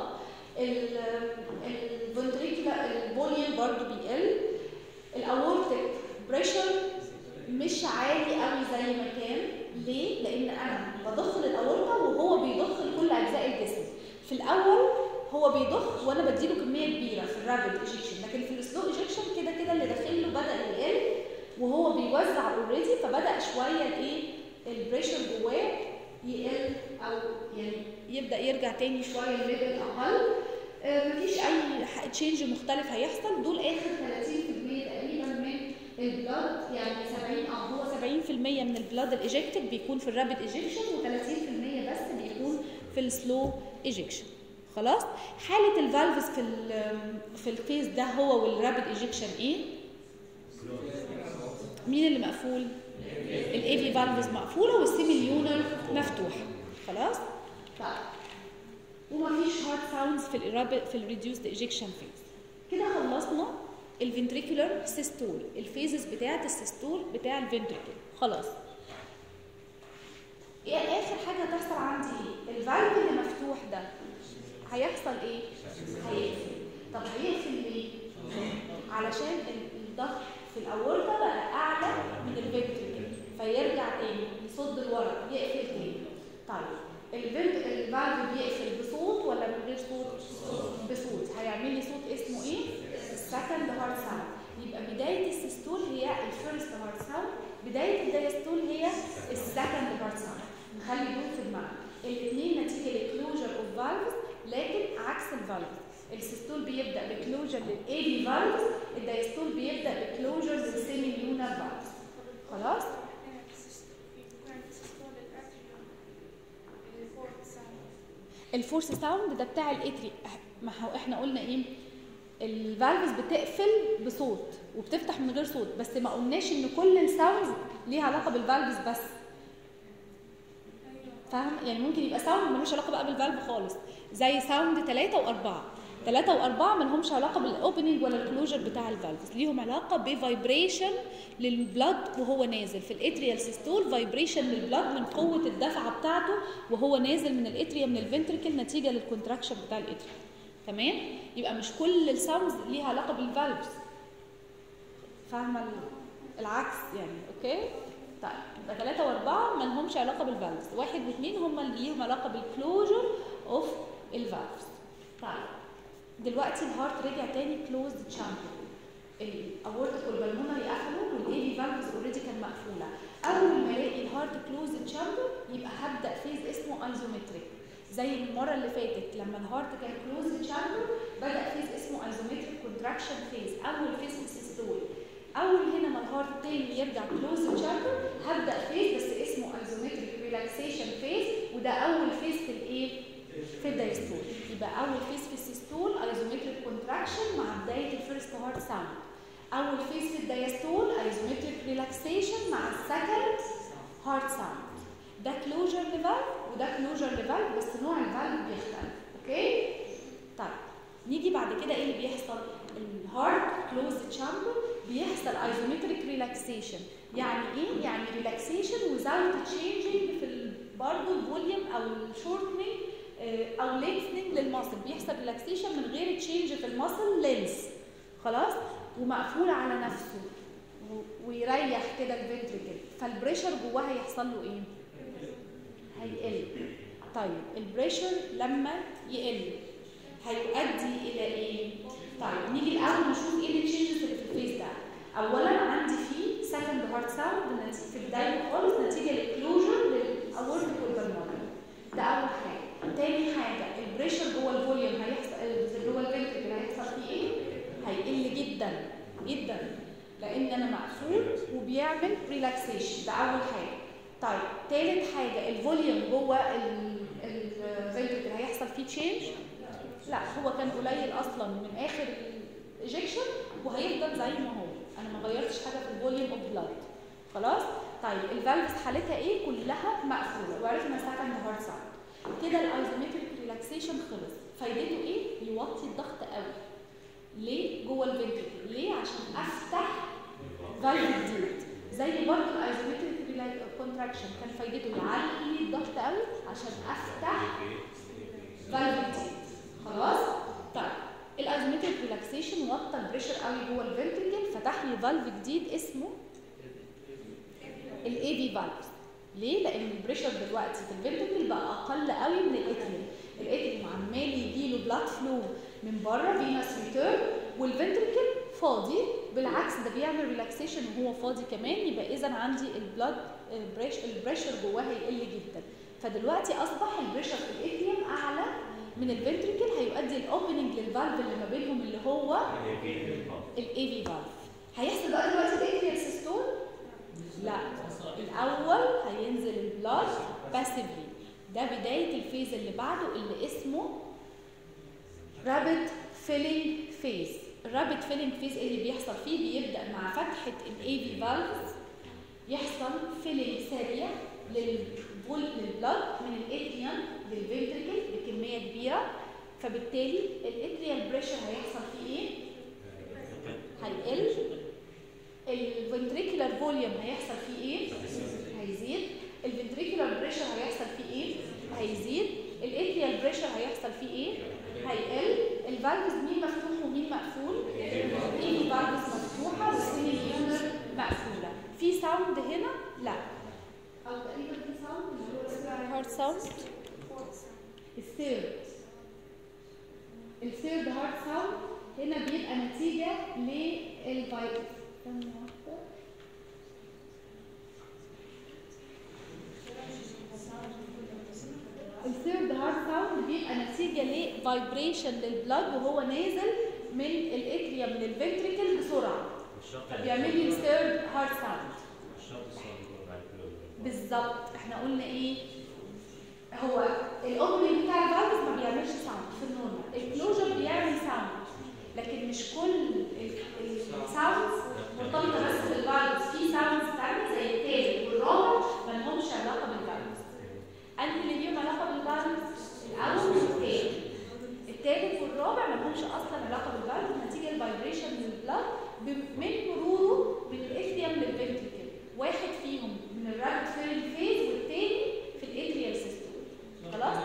الفنتريكولار الفوليوم برضو بيقل الاورتيك بريشر مش عالي قوي زي ما كان ليه لان انا بضخ الاورطه وهو بيضخ لكل اجزاء الجسم في الاول هو بيضخ وانا بديله كميه كبيره في الرابid ايجكشن لكن في السلو ايجكشن كده كده اللي داخل له بدا يقل وهو بيوزع اوريدي فبدا شويه الايه البريشر جواه يقل او يعني يبدا يرجع تاني شويه لليفل اقل آه مفيش اي تشينج مختلف هيحصل دول اخر 30% تقريبا من البلاد يعني 70 او هو 70% من البلاد الايجكتد بيكون في الرابid ايجكشن و30% بس بيكون في السلو ايجكشن خلاص حاله الفالفز في في الفيز ده هو والرابid ايجكشن ايه مين اللي مقفول الاي في فالفز مقفوله والسيميليونر مفتوحه خلاص طيب ومفيش هارد ساوندز في الرابد في الريديوسد ايجكشن فيز كده خلصنا الفنتريكولار سيستول الفيزز بتاعه السيستول بتاع الفنتريكل خلاص ايه اخر حاجه هتحصل عندي ايه الفالف اللي مفتوح ده هيحصل ايه هيقفل طب هيقفل ليه علشان الضغط في الاورطه بقى اعلى من الفنتريكل فيرجع تاني يصد لورا يقفل تاني طيب الفنت الفالف بيقفل بصوت ولا من غير صوت بصوت هيعمل لي صوت اسمه ايه السكند هارت ساوند يبقى بدايه السيستول هي الفيرست هارت ساوند بدايه الدايستول هي السكند هارت ساوند نخلي دول في دماغنا الاثنين نتيجه للكلوجر اوف فالفز لكن عكس الفالف السيستول بيبدا بكلوجر للاي بي فالفز الدايستول بيبدا بكلوجر للسيمي لونر فالفز خلاص الفورس ساوند ده بتاع الاتري ما هو احنا قلنا ايه الفالفز بتقفل بصوت وبتفتح من غير صوت بس ما قلناش ان كل الساوندز ليها علاقه بالفالفز بس فاهم يعني ممكن يبقى ساوند ملوش علاقه بقى بالفالف خالص زي ساوند 3 و4 3 و4 ما لهمش علاقه بالاوبننج ولا الكلوجر بتاع الفالفز ليهم علاقه بفايبريشن للبلد وهو نازل في الاتريال سيستول فايبريشن للبلد من قوه الدفعه بتاعته وهو نازل من الاتريا من الفنتركل نتيجه للكونتراكشن بتاع الاتريا تمام يبقى مش كل الساوندز ليها علاقه بالفالفز فاهمه العكس يعني اوكي طيب يبقى ثلاثة وأربعة ما لهمش علاقة بالفالفز، واحد واثنين هم اللي ليهم علاقة بالكلوجر أوف الفالفز. طيب دلوقتي الهارت رجع تاني كلوزد تشامبر. الاورتيك والبلمونري قفلوا والاي في فالفز اوريدي كان مقفولة. أول ما الاقي الهارت كلوزد تشامبر يبقى هبدأ فيز اسمه ايزومتريك. زي المره اللي فاتت لما الهارت كان كلوز تشامبر بدا فيز اسمه ايزومتريك كونتراكشن فيز اول فيز في السيستول اول هنا ما الهارت تاني يرجع كلوز تشامبر هبدا فيز بس اسمه ايزومتريك ريلاكسيشن فيز وده اول فيز في الايه في الدايستول يبقى اول فيز في السيستول ايزومتريك كونتراكشن مع بدايه الفيرست هارت ساوند اول فيز في الدايستول ايزومتريك ريلاكسيشن مع السكند هارت ساوند ده كلوجر لفالف وده كلوجر لفالف بس نوع الفالف بيختلف اوكي طيب نيجي بعد كده ايه اللي بيحصل الهارت كلوز تشامبر بيحصل ايزومتريك ريلاكسيشن يعني ايه يعني ريلاكسيشن without changing في ال- برضه الفوليوم او الشورتنج او لينثنينج للماسل بيحصل ريلاكسيشن من غير تشينج في الماسل لينس خلاص ومقفول على نفسه و- ويريح كده الفنتريكل فالبريشر جواه هيحصل له ايه هيقل طيب البريشر لما يقل هيؤدي الى ايه طيب نيجي الاول نشوف ايه التشينجز اللي في الفيس ده اولا عندي فيه سكند هارت ساوند في البدايه خالص نتيجه للكلوجر للاورتيك والبلمونري ده اول حاجه تاني حاجه البريشر جوه الفوليوم هيحصل جوه الفنتريكل هيحصل فيه ايه هيقل جدا جدا لان انا مقفول وبيعمل ريلاكسيشن ده اول حاجه طيب تالت حاجه الفوليوم جوه الفنتريكل هيحصل فيه تشينج لا هو كان قليل اصلا من اخر الايجكشن وهيفضل زي ما هو انا ما غيرتش حاجه في الفوليوم اوف بلاد خلاص طيب الفالفز حالتها ايه كلها مقفوله وعرفنا سكند هارت ساوند كده الايزومتريك ريلاكسيشن خلص فايدته ايه يوطي الضغط قوي ليه جوه الفنتريكل ليه عشان افتح فالف جديد زي برضه الايزومتريك كونتراكشن كان فايدته يعلي الضغط قوي عشان افتح فالف جديد خلاص طيب الايزومتريك ريلاكسيشن وطى البريشر قوي جوه الفنتريكل فتح لي فالف جديد اسمه الاي في فالف ليه لان البريشر دلوقتي في الفنتريكل بقى اقل قوي من الاتريوم الاتريوم عمال يجي له بلاد فلو من بره فينس ريتيرن والفنتريكل فاضي بالعكس ده بيعمل ريلاكسيشن وهو فاضي كمان يبقى اذا عندي البلاد البريشر جواه هيقل جدا فدلوقتي اصبح البريشر في الاتريوم اعلى من الفنتريكل هيؤدي الاوبننج للفالف اللي ما بينهم اللي هو الاي في فالف هيحصل بقى دلوقتي الاتريال سيستول لا الاول هينزل البلاد باسيفلي ده بدايه الفيز اللي بعده اللي اسمه رابid فيلينج فيز الرابid فيلينج فيز اللي بيحصل فيه بيبدا مع فتحه الاي في فالف يحصل فيلينج سريع للبول للبلاد من الاتريوم للفنتريكل بكميه كبيره فبالتالي الاتريال بريشر هيحصل فيه ايه هيقل الفنتريكولار فوليوم هيحصل فيه ايه هيزيد الفنتريكولار بريشر هيحصل فيه ايه هيزيد الاتريال بريشر هيحصل فيه ايه هيقل الفالفز مين مفتوح ومين مقفول الايه فالفز مفتوحه والسيميليونر مقفوله في ساوند هنا لا او تقريبا في ساوند اللي هو اسمها هارت ساوند الثيرد الثيرد هارت ساوند هنا بيبقى نتيجه للفيروس ثانيه واحده الثيرد هارت ساوند بيبقى نتيجه لفايبريشن للبلاد وهو نازل من الاتريوم للفنتريكل بسرعه فبيعمل لي الثيرد هارت ساوند بالظبط احنا قلنا ايه هو الاوبننج بتاع الفالفز ما بيعملش ساوند في النورمال الكلوجر بيعمل ساوند لكن مش كل الساوندز مرتبطه بس بالفالفز في ساوندز ثانيه زي التالت والرابع ما لهمش علاقه بالفالفز انهي اللي ليهم علاقه بالفالفز الاول والثالث الثالث والرابع ما لهمش اصلا علاقه بالفالفز نتيجه الفايبريشن للبلاد من مروره من الاتريوم للفنتريكل واحد فيهم من الرابد فيلم فيز والتاني في الاتريال سيستم خلاص؟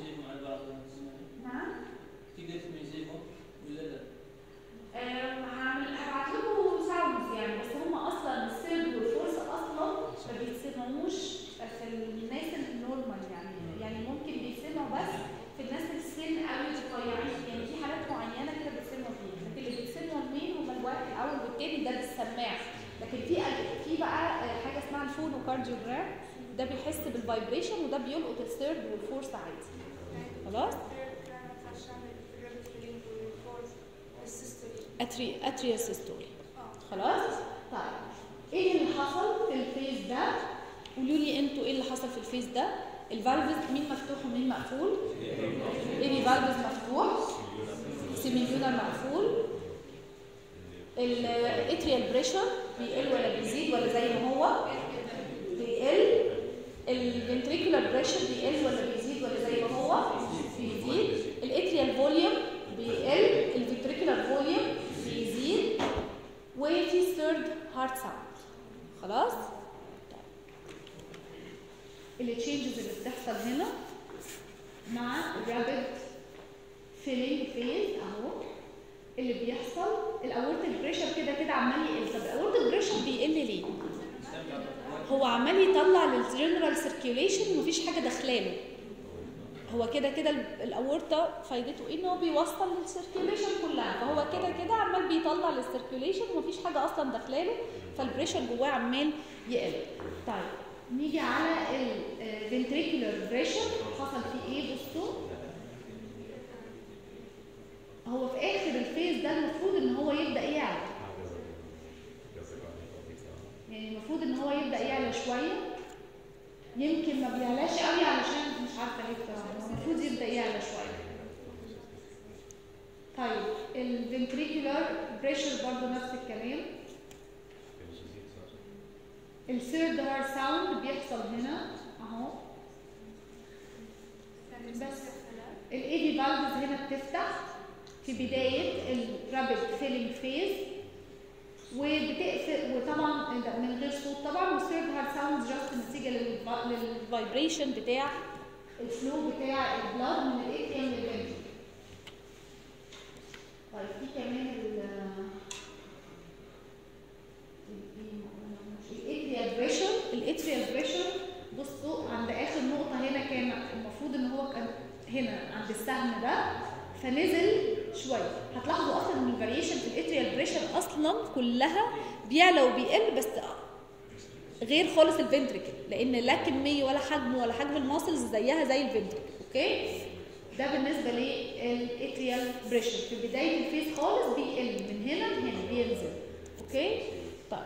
نعم تقدر تميزيهم ولا لا؟ آم، هعمل هبعت لكم ساوندز يعني بس هم اصلا السيرد والفورس اصلا ما بيتسمعوش في الناس النورمال يعني يعني ممكن بيتسمعوا بس في الناس السن قوي رفيعين يعني في حالات معينه كده بيتسمعوا فيها لكن اللي بيتسمعوا مين هم الواحد الاول والتاني ده بالسماع لكن في في بقى آه، حاجه اسمها الفونو كارديوجرام ده بيحس بالفايبريشن وده بيلقط الثيرد والفورس عادي خلاص اتري اتريال سيستولي خلاص طيب ايه اللي حصل في الفيز ده قولوا لي انتوا ايه اللي حصل في الفيز ده الفالفز مين مفتوح ومين مقفول ايه فالفز مفتوح سيميليونر مقفول الاتريال بريشر بيقل ولا بيزيد ولا زي ما هو بيقل الفنتريكولار بريشر بيقل ولا بيزيد ولا زي ما هو بيزيد الاتريال فوليوم بيقل الفنتريكولار فوليوم بيزيد وفي ثيرد هارت ساوند خلاص التشينجز اللي بتحصل هنا مع الرابد فيلينج فيز اهو اللي بيحصل الاورتيك بريشر كده كده عمال يقل طب الاورتيك بريشر بيقل ليه؟ هو عمال يطلع للجنرال سيركيوليشن ومفيش حاجه داخلاله هو كده كده الاورطه فايدته ايه ان هو بيوصل للسيركيوليشن كلها فهو كده كده عمال بيطلع للسيركيوليشن ومفيش حاجه اصلا داخلاله فالبريشر جواه عمال يقل طيب نيجي على الفنتريكولار بريشر حصل فيه ايه بصوا هو في اخر الفيز ده المفروض ان هو يبدا يعلى يعني المفروض ان هو يبدا يعلى شويه يمكن ما بيعلاش قوي علشان مش عارفه ليه بصراحه هو المفروض يبدا يعلى شويه طيب الفنتريكولار بريشر برضو نفس الكلام الثيرد هار ساوند بيحصل هنا اهو بس الاي بي فالفز هنا بتفتح في بدايه الرابid فيلينج فيز وبتقفل وطبعا من غير صوت طبعا والثيرد هارت ساوند جاست نتيجه للفايبريشن بتاع الفلو بتاع البلاد من الاتريوم للفنتريكل طيب في كمان ال الاتريال بريشر الاتريال بريشر بصوا عند اخر نقطه هنا كان المفروض ان هو كان هنا عند السهم ده فنزل شويه هتلاحظوا اصلا ان الفاريشن في الاتريال بريشر اصلا كلها بيعلى وبيقل بس غير خالص الفنتريكل لان لا كميه ولا حجم ولا حجم الماسلز زيها زي الفنتريكل اوكي ده بالنسبه للاتريال بريشر في بدايه الفيز خالص بيقل من هنا لهنا بينزل اوكي طيب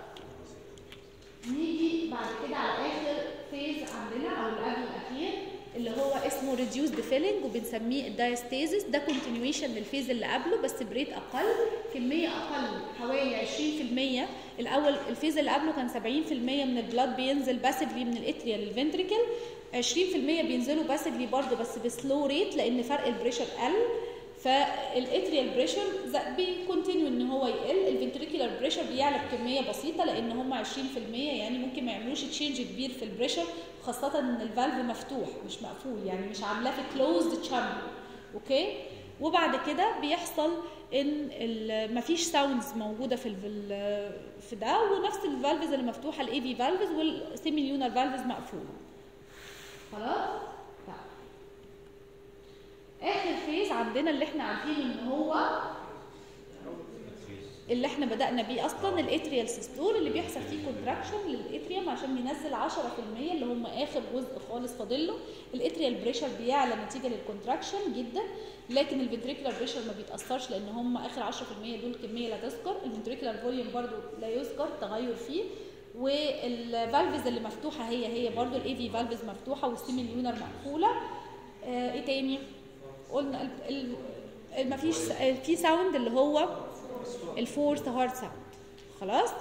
نيجي بعد كده على اخر فيز عندنا او اللي قبل الاخير اللي هو اسمه ريديوسد فيلنج وبنسميه الدايستيزيس ده كونتينيويشن للفيز اللي قبله بس بريت اقل كميه اقل حوالي 20% الاول الفيز اللي قبله كان 70% من البلاد بينزل باسفلي من الاتريا للفنتريكل 20% بينزلوا باسفلي برضه بس بسلو ريت لان فرق البريشر قل فالاتريال بريشر بيكونتينيو ان هو يقل الفنتريكولار بريشر بيعلى بكميه بسيطه لان هم 20% يعني ممكن ما يعملوش تشينج كبير في البريشر خاصه ان الفالف مفتوح مش مقفول يعني مش عاملاه في كلوزد تشامبر اوكي وبعد كده بيحصل ان مفيش ساوندز موجوده في في ده ونفس الفالفز اللي مفتوحه الاي في فالفز والسيميليونر فالفز مقفوله خلاص اخر فيز عندنا اللي احنا عارفين ان هو اللي احنا بدأنا بيه اصلا الاتريال سيستول اللي بيحصل فيه كونتراكشن للاتريوم عشان ينزل 10% اللي هم اخر جزء خالص فاضل له الاتريال بريشر بيعلى نتيجه للكونتراكشن جدا لكن الفنتريكولار بريشر ما بيتاثرش لان هم اخر 10% دول كميه لا تذكر الفنتريكولار فوليوم برضو لا يذكر تغير فيه والفالفز اللي مفتوحه هي هي برضو الاي في فالفز مفتوحه والسيميليونر مقفوله آه ايه تاني قلنا ما فيش في ساوند اللي هو الفورث هارت ساوند خلاص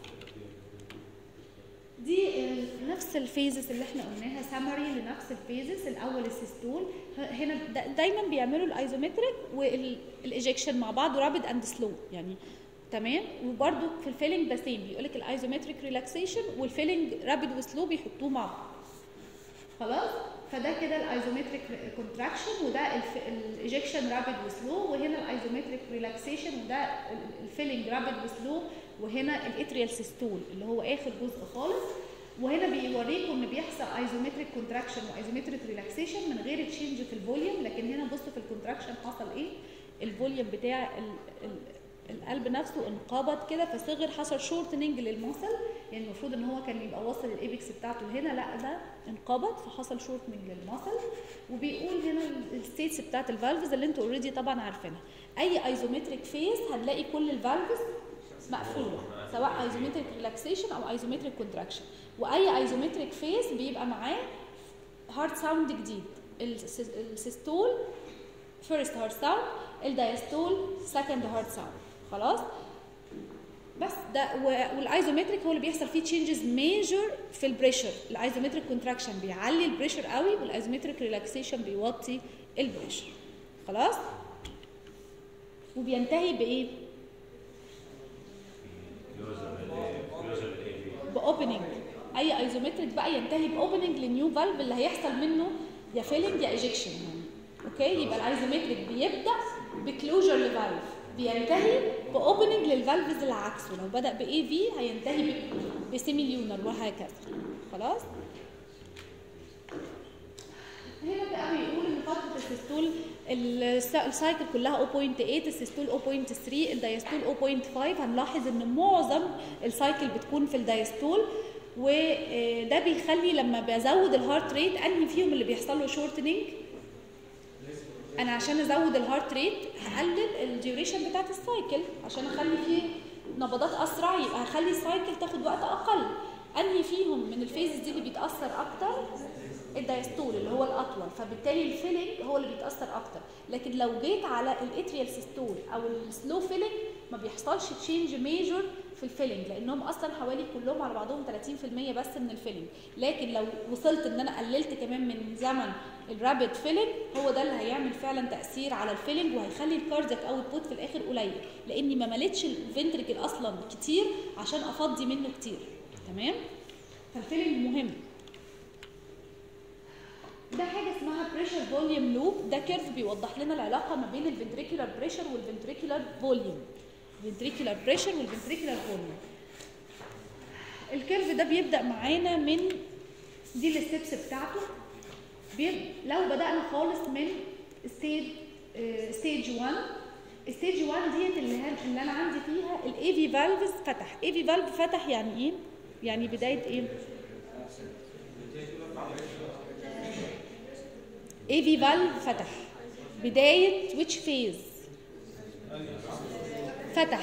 دي نفس الفيزز اللي احنا قلناها سامري لنفس الفيزز الاول السيستول هنا دايما بيعملوا الايزومتريك والايجكشن مع بعض رابيد اند سلو يعني تمام وبرده في الفيلنج ده سيم بيقول لك الايزومتريك ريلاكسيشن والفيلنج رابيد وسلو بيحطوه مع بعض خلاص فده كده الايزومتريك كونتراكشن وده الايجكشن رابيد وسلو وهنا الايزومتريك ريلاكسيشن وده الفيلنج رابيد وسلو وهنا الاتريال سيستول اللي هو اخر جزء خالص وهنا بيوريكم ان بيحصل ايزومتريك كونتراكشن وايزومتريك ريلاكسيشن من غير تشينج في الفوليوم لكن هنا بصوا في الكونتراكشن حصل ايه الفوليوم بتاع ال ال القلب نفسه انقبض كده فصغر حصل شورتنج للمسل يعني المفروض ان هو كان يبقى واصل الايبكس بتاعته هنا لا ده انقبض فحصل شورتنج للمسل وبيقول هنا الستيتس بتاعت الفالفز اللي انتوا اوريدي طبعا عارفينها اي ايزومتريك فيس هنلاقي كل الفالفز مقفوله سواء ايزومتريك ريلاكسيشن او ايزومتريك كونتراكشن واي ايزومتريك فيس بيبقى معاه هارد ساوند جديد السيس- السيستول فيرست هارد ساوند الدايستول سكند هارد ساوند خلاص بس ده و- والايزومتريك هو اللي بيحصل فيه تشينجز ميجر في البريشر الايزومتريك كونتراكشن بيعلي البريشر قوي والايزومتريك ريلاكسيشن بيوطي البريشر خلاص وبينتهي بايه باوبننج اي ايزومتريك بقى ينتهي باوبننج للنيو فالف اللي هيحصل منه يا فيلنج يا ايجكشن يعني اوكي يبقى الايزومتريك بيبدا بكلوجر لفالف بينتهي باوبننج للفالفز اللي عكسه لو بدا باي في هينتهي ب- بسيميليونر وهكذا خلاص هنا بقى بيقول ان فتره السيستول الس- السايكل كلها 0.8 السيستول 0.3 الدايستول 0.5 هنلاحظ ان معظم السايكل بتكون في الدايستول وده بيخلي لما بزود الهارت ريت انهي فيهم اللي بيحصل له شورتنينج انا عشان ازود الهارت ريت هقلل الديوريشن بتاعت السايكل عشان اخلي فيه نبضات اسرع يبقى هخلي السايكل تاخد وقت اقل انهي فيهم من الفيزز دي اللي بيتاثر اكتر الدايستول اللي هو الاطول فبالتالي الفيلنج هو اللي بيتاثر اكتر لكن لو جيت على الاتريال سيستول او السلو فيلنج ما بيحصلش تشينج ميجور في الفيلنج لانهم اصلا حوالي كلهم على بعضهم 30% بس من الفيلنج لكن لو وصلت ان انا قللت كمان من زمن الرابid فيلنج هو ده اللي هيعمل فعلا تاثير على الفيلنج وهيخلي الكاردياك اوتبوت في الاخر قليل لاني ما مليتش الفنتركل اصلا كتير عشان افضي منه كتير تمام فالفيلنج مهم ده حاجه اسمها بريشر فوليوم لوب ده كيرف بيوضح لنا العلاقه ما بين الفنتريكولار بريشر والفنتريكولار فوليوم فنتريكولار بريشر والفنتريكولار فوليوم الكيرف ده بيبدا معانا من دي الستبس بتاعته بيب... لو بدانا خالص من ستيج ستيج 1 ستيج 1 ديت اللي, هن... اللي انا عندي فيها الاي في فالفز فتح اي في فالف فتح يعني ايه يعني بدايه ايه اي في فالف فتح بدايه which phase فتح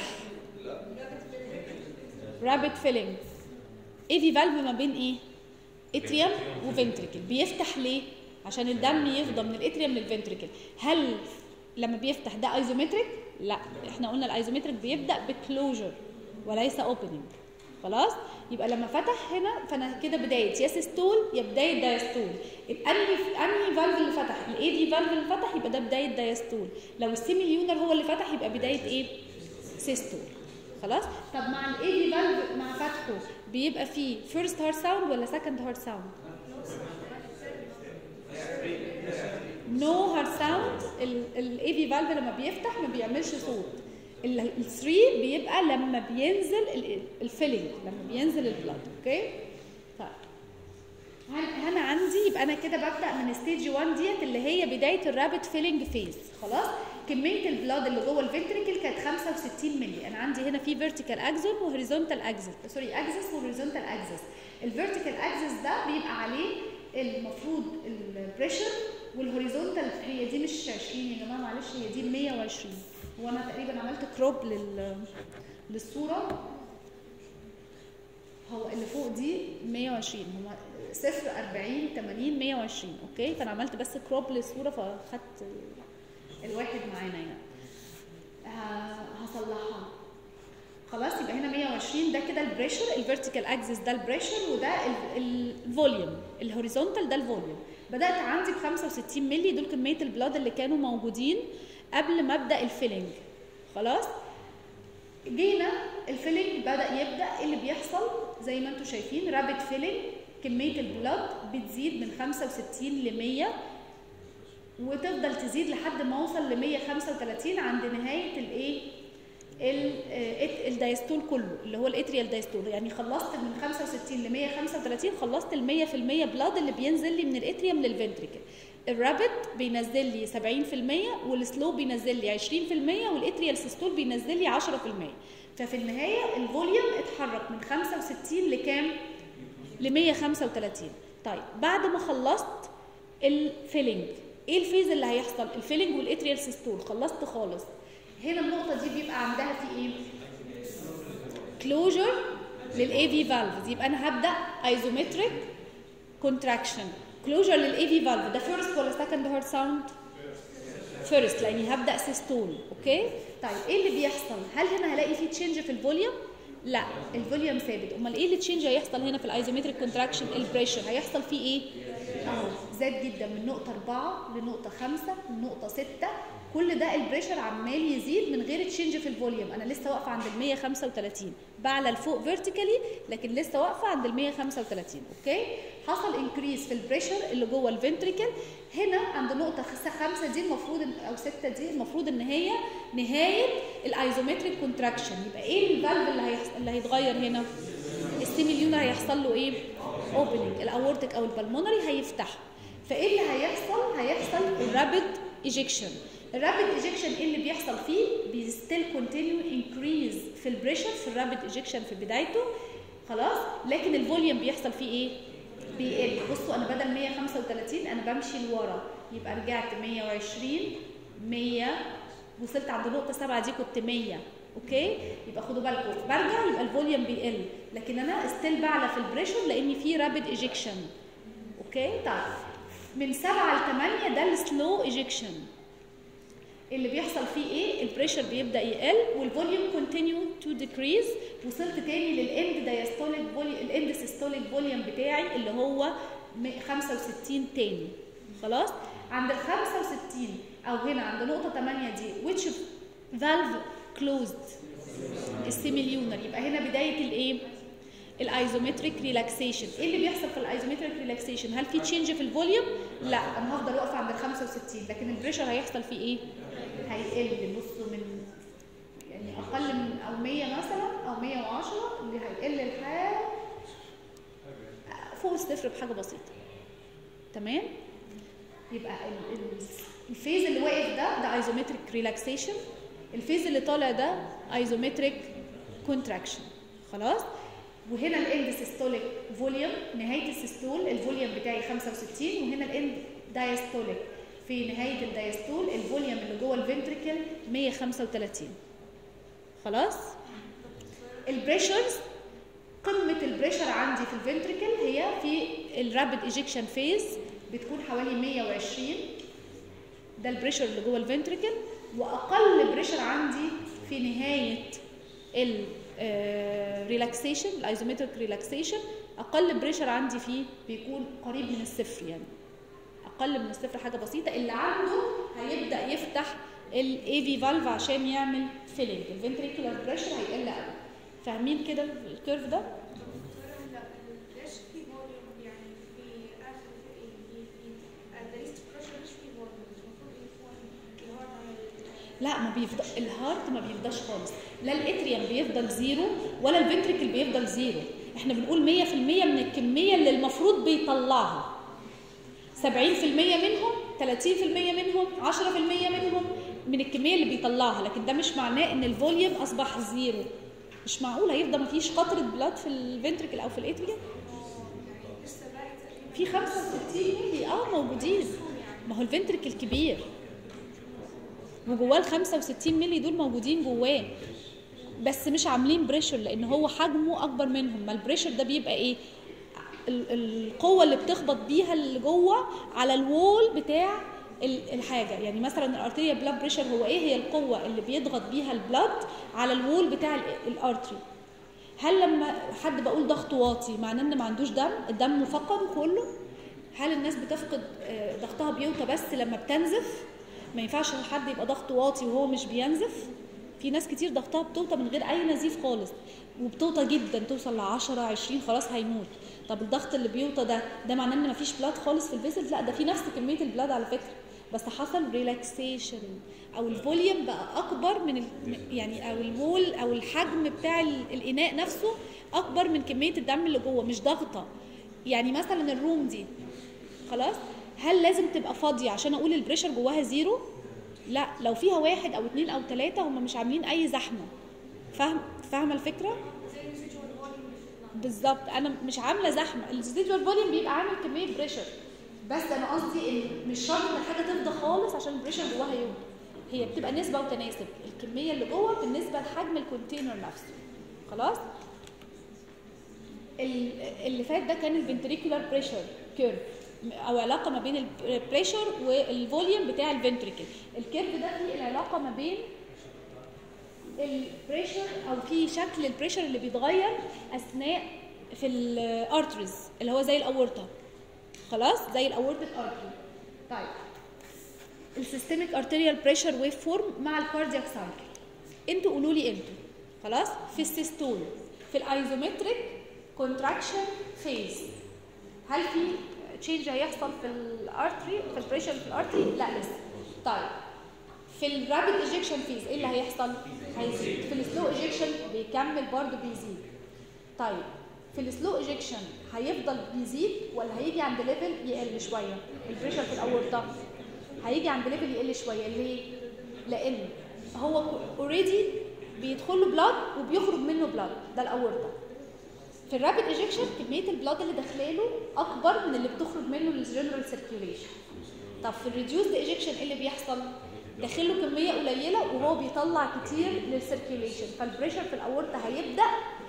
رابid filling اي في فالف ما بين ايه اتريوم وفنتريكل بيفتح ليه عشان الدم يفضى من الاتريوم للفنتريكل هل لما بيفتح ده ايزومتريك لا احنا قلنا الايزومتريك بيبدا بكلوجر وليس اوبننج خلاص يبقى لما فتح هنا فانا كده بدايه يا سيستول يا بدايه دايستول انهي انهي فالف اللي فتح الاي في فالف اللي فتح يبقى ده بدايه دايستول لو السيميليونر هو اللي فتح يبقى بدايه ايه سيستول خلاص طب مع الاي في فالف مع فتحه بيبقى فيه فيرست هارت ساوند ولا سكند هارت ساوند نو هارت ساوند الاي في فالف لما بيفتح ما بيعملش صوت ال3 بيبقى لما بينزل الفيلينج لما بينزل البلاد اوكي طيب هن- هنا عندي يبقى انا كده ببدا من ستيج 1 ديت اللي هي بدايه الرابid فيلينج فيز خلاص كميه البلاد اللي جوه الفنتريكل كانت 65 مللي انا عندي هنا في فيرتيكال اكزون وهوريزونتال اكزس سوري اكزس وهوريزونتال اكزس الفيرتيكال اكزس ده بيبقى عليه المفروض البريشر والهوريزونتال هي دي مش 20 يا جماعه معلش هي دي 120 هو انا تقريبا عملت كروب لل للصوره هو اللي فوق دي 120 هما صفر 40 80 120 اوكي فانا عملت بس كروب للصوره فاخدت الواحد معانا يعني ه- هصلحها خلاص يبقى هنا 120 ده كده البريشر الفيرتيكال اكسس ده البريشر وده الفوليوم الهوريزونتال ده الفوليوم بدات عندي ب 65 مللي دول كميه البلاد اللي كانوا موجودين قبل ما ابدا الفيلنج خلاص جينا الفيلنج بدا يبدا إيه اللي بيحصل زي ما انتم شايفين رابid فيلنج كميه البلاد بتزيد من 65 ل 100 وتفضل تزيد لحد ما اوصل ل 135 عند نهايه الايه ال- آه، الدايستول كله اللي هو الاتريال دايستول يعني خلصت من 65 ل 135 خلصت ال 100% بلاد اللي بينزل لي من الاتريوم للفنتريكل الرابد بينزل لي 70% والسلو بينزل لي 20% والاتريال سيستول بينزل لي 10% ففي النهايه الفوليوم اتحرك من 65 لكام ل 135 طيب بعد ما خلصت الفيلنج ايه الفيز اللي هيحصل الفيلنج والاتريال سيستول خلصت خالص هنا النقطه دي بيبقى عندها في ايه كلوجر للاي في فالفز يبقى انا هبدا ايزومتريك كونتراكشن كلوجر للاي في فالف ده فيرست ولا سكند هارت ساوند فيرست لاني هبدا سيستول اوكي طيب ايه اللي بيحصل هل هنا هلاقي في تشينج في الفوليوم لا الفوليوم ثابت امال ايه اللي تشينج هيحصل هنا في الايزومتريك كونتراكشن البريشر هيحصل فيه ايه اهو زاد جدا من نقطه 4 لنقطه 5 لنقطه 6 كل ده البريشر عمال يزيد من غير تشينج في الفوليوم انا لسه واقفه عند ال 135 بعلى لفوق فيرتيكالي لكن لسه واقفه عند ال 135 اوكي حصل انكريز في البريشر اللي جوه الفنتريكل هنا عند نقطه 5 دي المفروض إن- او 6 دي المفروض ان هي نهايه الايزومتريك كونتراكشن يبقى ايه الفالف اللي هيحصل اللي هيتغير هنا السيميليونر هيحصل له ايه اوبننج الاورتيك او البلمونري هيفتح فايه اللي هيحصل هيحصل الرابيد ايجكشن الرابيد ايجكشن ايه اللي بيحصل فيه بيستيل كونتينيو انكريز في البريشر في الرابيد ايجكشن في بدايته خلاص لكن الفوليوم بيحصل فيه ايه بيقل بصوا انا بدل 135 انا بمشي لورا يبقى رجعت 120 100 وصلت عند نقطه 7 دي كنت 100 اوكي يبقى خدوا بالكم برجع يبقى الفوليوم بيقل لكن انا ستيل بعلى في البريشر لان في رابيد ايجكشن اوكي طيب من 7 ل 8 ده السلو ايجكشن اللي بيحصل فيه ايه البريشر بيبدا يقل والفوليوم كونتينيو تو ديكريز وصلت تاني للاند دايستوليك فوليوم الاند سيستوليك فوليوم بتاعي اللي هو م- 65 تاني خلاص عند ال 65 او هنا عند نقطه 8 دي which valve closed السيميليونر يبقى هنا بدايه الايه الايزومتريك ريلاكسيشن ايه اللي بيحصل في الايزومتريك ريلاكسيشن هل في تشينج في الفوليوم لا انا هفضل واقفه عند ال 65 لكن البريشر هيحصل فيه ايه هيقل بصوا من يعني اقل من او 100 مثلا او 110 اللي هيقل لحد فوق الصفر بحاجه بسيطه تمام يبقى ال- ال- الفيز اللي واقف ده ده ايزومتريك ريلاكسيشن الفيز اللي طالع ده ايزومتريك كونتراكشن خلاص وهنا الاند سيستوليك فوليوم نهايه السيستول الفوليوم بتاعي 65 وهنا الاند دايستوليك في نهايه الدايستول الفوليوم اللي جوه الفنتريكل 135 خلاص البريشرز قمه البريشر عندي في الفنتريكل هي في الرابيد ايجكشن فيز بتكون حوالي 120 ده البريشر اللي جوه الفنتريكل واقل بريشر عندي في نهايه الريلاكسيشن الايزومتريك ريلاكسيشن اقل بريشر عندي فيه بيكون قريب من الصفر يعني اقل من الصفر حاجه بسيطه اللي عنده هيبدا يفتح الاي في فالف عشان يعمل فيلينج الفنتريكولار بريشر هيقل قوي فاهمين كده الكيرف ده ليش في فوليوم يعني في اخر في في الريست بريشر ليش في فوليوم المفروض يكون الهارت لا ما بيفضل الهارت ما بيفضلش خالص لا الاتريوم بيفضل زيرو ولا الفنتريكل بيفضل زيرو احنا بنقول 100% من الكميه اللي المفروض بيطلعها 70% منهم 30% منهم 10% منهم من الكميه اللي بيطلعها لكن ده مش معناه ان الفوليوم اصبح زيرو مش معقول هيفضل ما فيش قطره بلاد في الفنتريكل او في الاتريوم لسه باقي في 65 ملي اه موجودين ما هو الفنتريكل كبير وجواه ال 65 ملي دول موجودين جواه بس مش عاملين بريشر لان هو حجمه اكبر منهم ما البريشر ده بيبقى ايه ال- القوه اللي بتخبط بيها اللي جوه على الوول بتاع ال- الحاجه يعني مثلا الارتريا بلاد بريشر هو ايه هي القوه اللي بيضغط بيها البلاد على الوول بتاع ال- الارتري هل لما حد بقول ضغطه واطي معناه ان ما عندوش دم الدم فقد كله هل الناس بتفقد آه، ضغطها بيوطى بس لما بتنزف ما ينفعش حد يبقى ضغطه واطي وهو مش بينزف في ناس كتير ضغطها بتوطى من غير اي نزيف خالص وبتوطى جدا توصل ل 10 20 خلاص هيموت طب الضغط اللي بيوطى ده ده معناه ان مفيش بلاد خالص في الفيسلز لا ده في نفس كميه البلاد على فكره بس حصل ريلاكسيشن او الفوليوم بقى اكبر من ال... يعني او الوول او الحجم بتاع ال- الاناء نفسه اكبر من كميه الدم اللي جوه مش ضغطه يعني مثلا الروم دي خلاص هل لازم تبقى فاضيه عشان اقول البريشر جواها زيرو لا لو فيها واحد او اتنين او تلاته هم مش عاملين اي زحمه فاهم فاهمه الفكره زي الريسيجوال فوليوم اللي في النار. بالظبط انا مش عامله زحمه الريزيدوال فوليوم بيبقى عامل كميه بريشر بس انا قصدي ان مش شرط ان الحاجه تفضى خالص عشان البريشر جواها يفضى هي بتبقى نسبه وتناسب الكميه اللي جوه بالنسبه لحجم الكونتينر نفسه خلاص ال- اللي فات ده كان الفنتريكولار بريشر كيرف او علاقه ما بين البريشر والفوليوم بتاع الفنتريكل الكيرف ده فيه العلاقه ما بين البريشر او في شكل البريشر اللي بيتغير اثناء في الارتريز اللي هو زي الاورطه خلاص زي الاورتيك ارتري طيب السيستميك ارتريال بريشر ويف فورم مع الكاردياك سايكل انتوا قولوا لي انتوا خلاص في السيستول في الايزومتريك كونتراكشن فيز هل في تشينج هيحصل في الارتري في البريشر في الارتري لا لسه طيب في الرابid ايجكشن فيز ايه اللي هيحصل هيزيد في السلو ايجكشن بيكمل برضه بيزيد طيب في السلو ايجكشن هيفضل بيزيد ولا هيجي عند ليفل يقل شويه البريشر في الاورطه هيجي عند ليفل يقل شويه ليه لان هو اوريدي بيدخل له بلاد وبيخرج منه بلاد ده الاورطه في الرابid ايجكشن كميه البلاد اللي داخلاله اكبر من اللي بتخرج منه للجنرال سيركيوليشن طب في الريديوسد ايجكشن ايه اللي بيحصل داخله كميه قليله وهو بيطلع كتير للسيركيوليشن فالبريشر في الاورطه هيبدا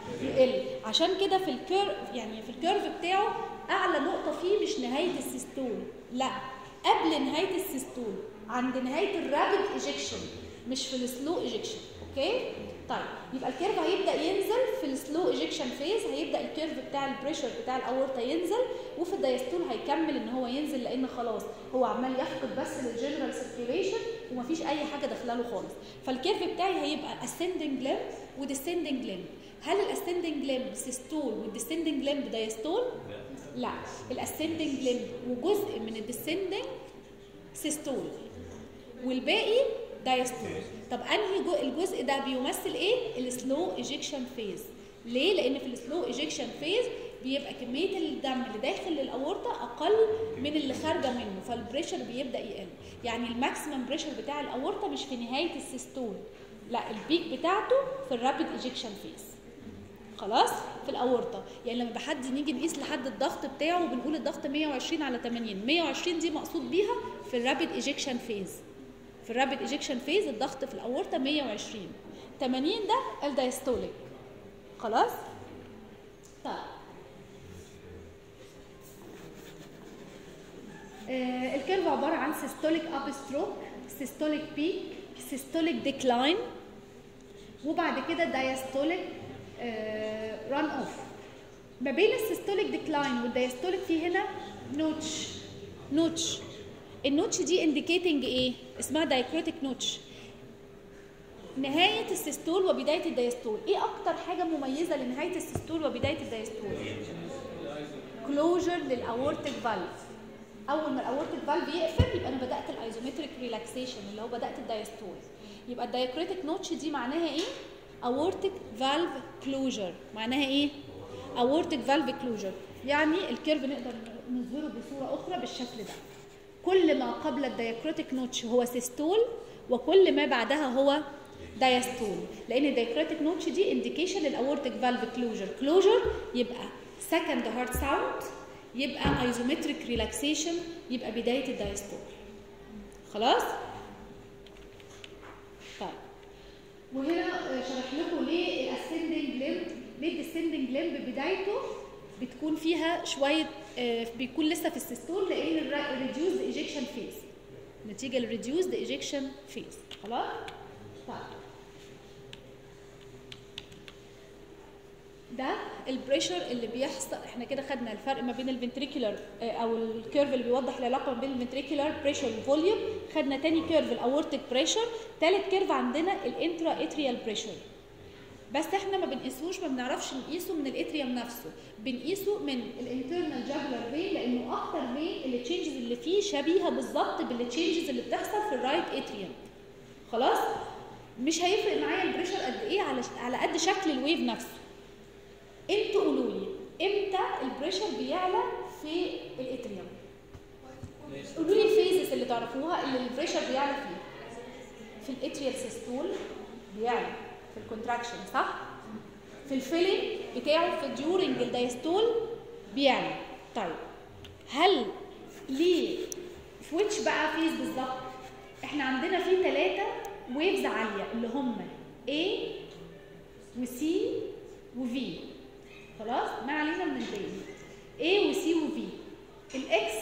يقل عشان كده في الكيرف يعني في الكيرف بتاعه اعلى نقطه فيه مش نهايه السيستول لا قبل نهايه السيستول عند نهايه الرابid ايجكشن مش في السلو ايجكشن اوكي طيب يبقى الكيرف هيبدا ينزل في السلو ايجكشن فيز هيبدا الكيرف بتاع البريشر بتاع الاورطه ينزل وفي الدايستول هيكمل ان هو ينزل لان خلاص هو عمال يفقد بس للجنرال سيركيوليشن ومفيش اي حاجه داخله له خالص فالكيرف بتاعي هيبقى ascending limb وديسندنج limb هل الاسcending limb سيستول والديسندنج limb دايستول لا الاسcending limb وجزء من الديسندنج سيستول والباقي دايستول طب انهي جو الجزء ده بيمثل ايه السلو ايجكشن فيز ليه لان في السلو ايجكشن فيز بيبقى كميه الدم اللي داخل للاورطه اقل من اللي خارجه منه فالبريشر بيبدا يقل يعني الماكسيمم بريشر بتاع الاورطه مش في نهايه السيستول لا البيك بتاعته في الرابيد ايجكشن فيز خلاص في الاورطه يعني لما بحد نيجي نقيس لحد الضغط بتاعه وبنقول الضغط 120 على 80 120 دي مقصود بيها في الرابيد ايجكشن فيز في الرابيد ايجكشن فيز الضغط في الاورطه 120 80 ده الدايستوليك خلاص طيب آه الكيرف عباره عن سيستوليك اب ستروك سيستوليك بيك سيستوليك ديكلاين وبعد كده دايستوليك ران اوف ما بين السيستوليك ديكلاين والدايستوليك في هنا نوتش نوتش النوتش دي انديكيتنج ايه اسمها دايكروتيك نوتش نهاية السيستول وبداية الدايستول ايه اكتر حاجة مميزة لنهاية السيستول وبداية الدايستول كلوجر للاورتيك فالف اول ما الاورتيك فالف يقفل يبقى انا بدات الايزومتريك ريلاكسيشن اللي هو بدات الدايستول يبقى الدايكريتيك نوتش دي معناها ايه اورتيك فالف كلوجر معناها ايه اورتيك فالف كلوجر يعني الكيرف نقدر نظهره بصوره اخرى بالشكل ده كل ما قبل الدايكريتيك نوتش هو سيستول وكل ما بعدها هو دايستول لان الدايكريتيك نوتش دي انديكيشن للاورتيك فالف كلوجر كلوجر يبقى سكند هارت ساوند يبقى ايزومتريك ريلاكسيشن يبقى بدايه الدايستول خلاص طيب وهنا شرح لكم ليه الاسندنج ليمب ليه الديسندنج ليمب بدايته بتكون فيها شويه آه، بيكون لسه في السيستول لان الريديوزد ايجكشن فيز نتيجه للريديوزد ايجكشن فيز خلاص طيب ده البريشر اللي بيحصل احنا كده خدنا الفرق ما بين الفنتريكولار او الكيرف اللي بيوضح العلاقه ما بين الفنتريكولار بريشر والفوليوم خدنا تاني كيرف الاورتيك بريشر تالت كيرف عندنا الانترا اتريال بريشر بس احنا ما بنقيسوش ما بنعرفش نقيسه من الاتريوم نفسه بنقيسه من الانترنال جابلر فين لانه اكتر فين اللي تشينجز اللي فيه شبيهه بالظبط بالتشينجز اللي بتحصل في الرايت اتريوم خلاص مش هيفرق معايا البريشر قد ايه على على قد شكل الويف نفسه انتوا قولوا لي امتى البريشر بيعلى في الاتريوم قولوا لي الفيزز اللي تعرفوها اللي البريشر بيعلى فيها في الاتريال سيستول بيعلى في الكونتراكشن صح في الفيلينج بتاعه في ديورنج الدايستول بيعلى طيب هل ليه في ويتش بقى فيز بالظبط احنا عندنا في ثلاثة ويفز عالية اللي هم A و C و V خلاص ما علينا من الباقي A و C و V الاكس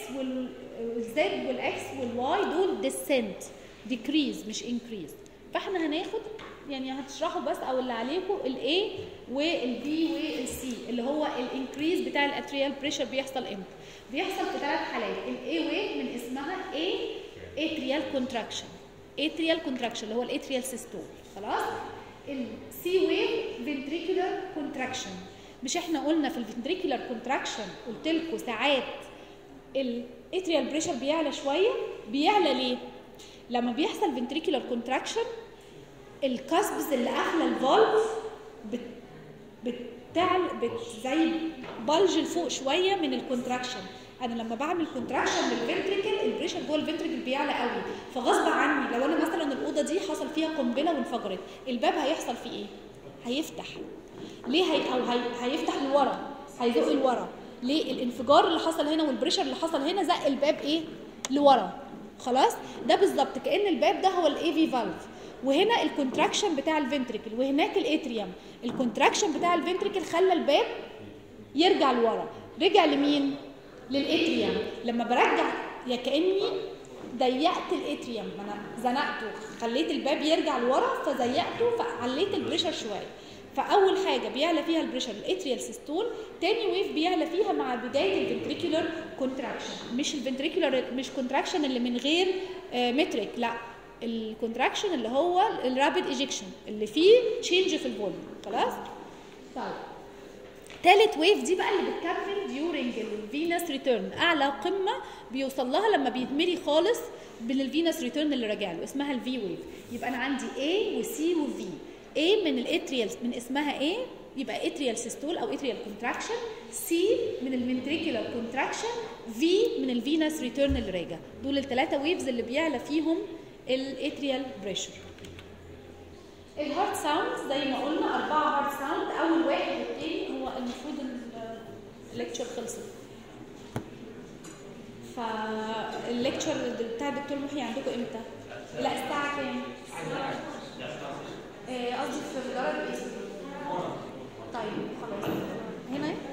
والزد والاكس والواي دول descent decrease مش increase فاحنا هناخد يعني هتشرحوا بس او اللي عليكم الاي والبي والسي اللي هو الانكريز بتاع الاتريال بريشر بيحصل امتى بيحصل في ثلاث حالات الاي ويف من اسمها اي اتريال كونتراكشن اتريال كونتراكشن اللي هو الاتريال سيستول خلاص السي ويف فنتريكولار كونتراكشن مش احنا قلنا في الفنتريكولار كونتراكشن قلت لكم ساعات الاتريال بريشر بيعلى شويه بيعلى ليه لما بيحصل فنتريكولار كونتراكشن الكاسبس اللي قافله الفالف بت بتعل بت زي بلج لفوق شويه من الكونتراكشن انا لما بعمل كونتراكشن للفنتريكل البريشر جوه الفنتريكل بيعلى قوي فغصب عني لو انا مثلا الاوضه دي حصل فيها قنبله وانفجرت الباب هيحصل فيه ايه هيفتح ليه هي او هي هيفتح لورا هيزق لورا ليه الانفجار اللي حصل هنا والبريشر اللي حصل هنا زق الباب ايه لورا خلاص ده بالظبط كان الباب ده هو الاي في فالف وهنا الكونتراكشن بتاع الفنتريكل وهناك الاتريوم الكونتراكشن بتاع الفنتريكل خلى الباب يرجع لورا رجع لمين للاتريوم لما برجع يا كاني ضيقت الاتريوم ما انا زنقته خليت الباب يرجع لورا فزيقته فعليت البريشر شويه فاول حاجه بيعلى فيها البريشر الاتريال سيستول تاني ويف بيعلى فيها مع بدايه الفنتريكولار كونتراكشن مش الفنتريكولار مش كونتراكشن اللي من غير متريك لا الكونتراكشن اللي هو الرابيد ايجكشن اللي فيه تشينج في الفوليوم خلاص طيب تالت ويف دي بقى اللي بتكمل ديورنج الفينس ريتيرن اعلى قمه بيوصل لها لما بيتملي خالص من الفينس ريتيرن اللي راجع له اسمها الفي ويف يبقى انا عندي A وسي وفي A من الاتريال من اسمها A يبقى اتريال سيستول او اتريال كونتراكشن C من الفنتريكولار كونتراكشن V من الفينس ريتيرن اللي راجع دول الثلاثه ويفز اللي بيعلى فيهم الاتريال بريشر الهارت ساوند زي ما قلنا أربعة هارت ساوند أول واحد والتاني هو المفروض إن الليكتشر خلصت فالليكتشر بتاع الدكتور محي عندكم امتى؟ لا الساعة كام؟ آه، قصدي في درجة ايه؟ طيب خلاص هنا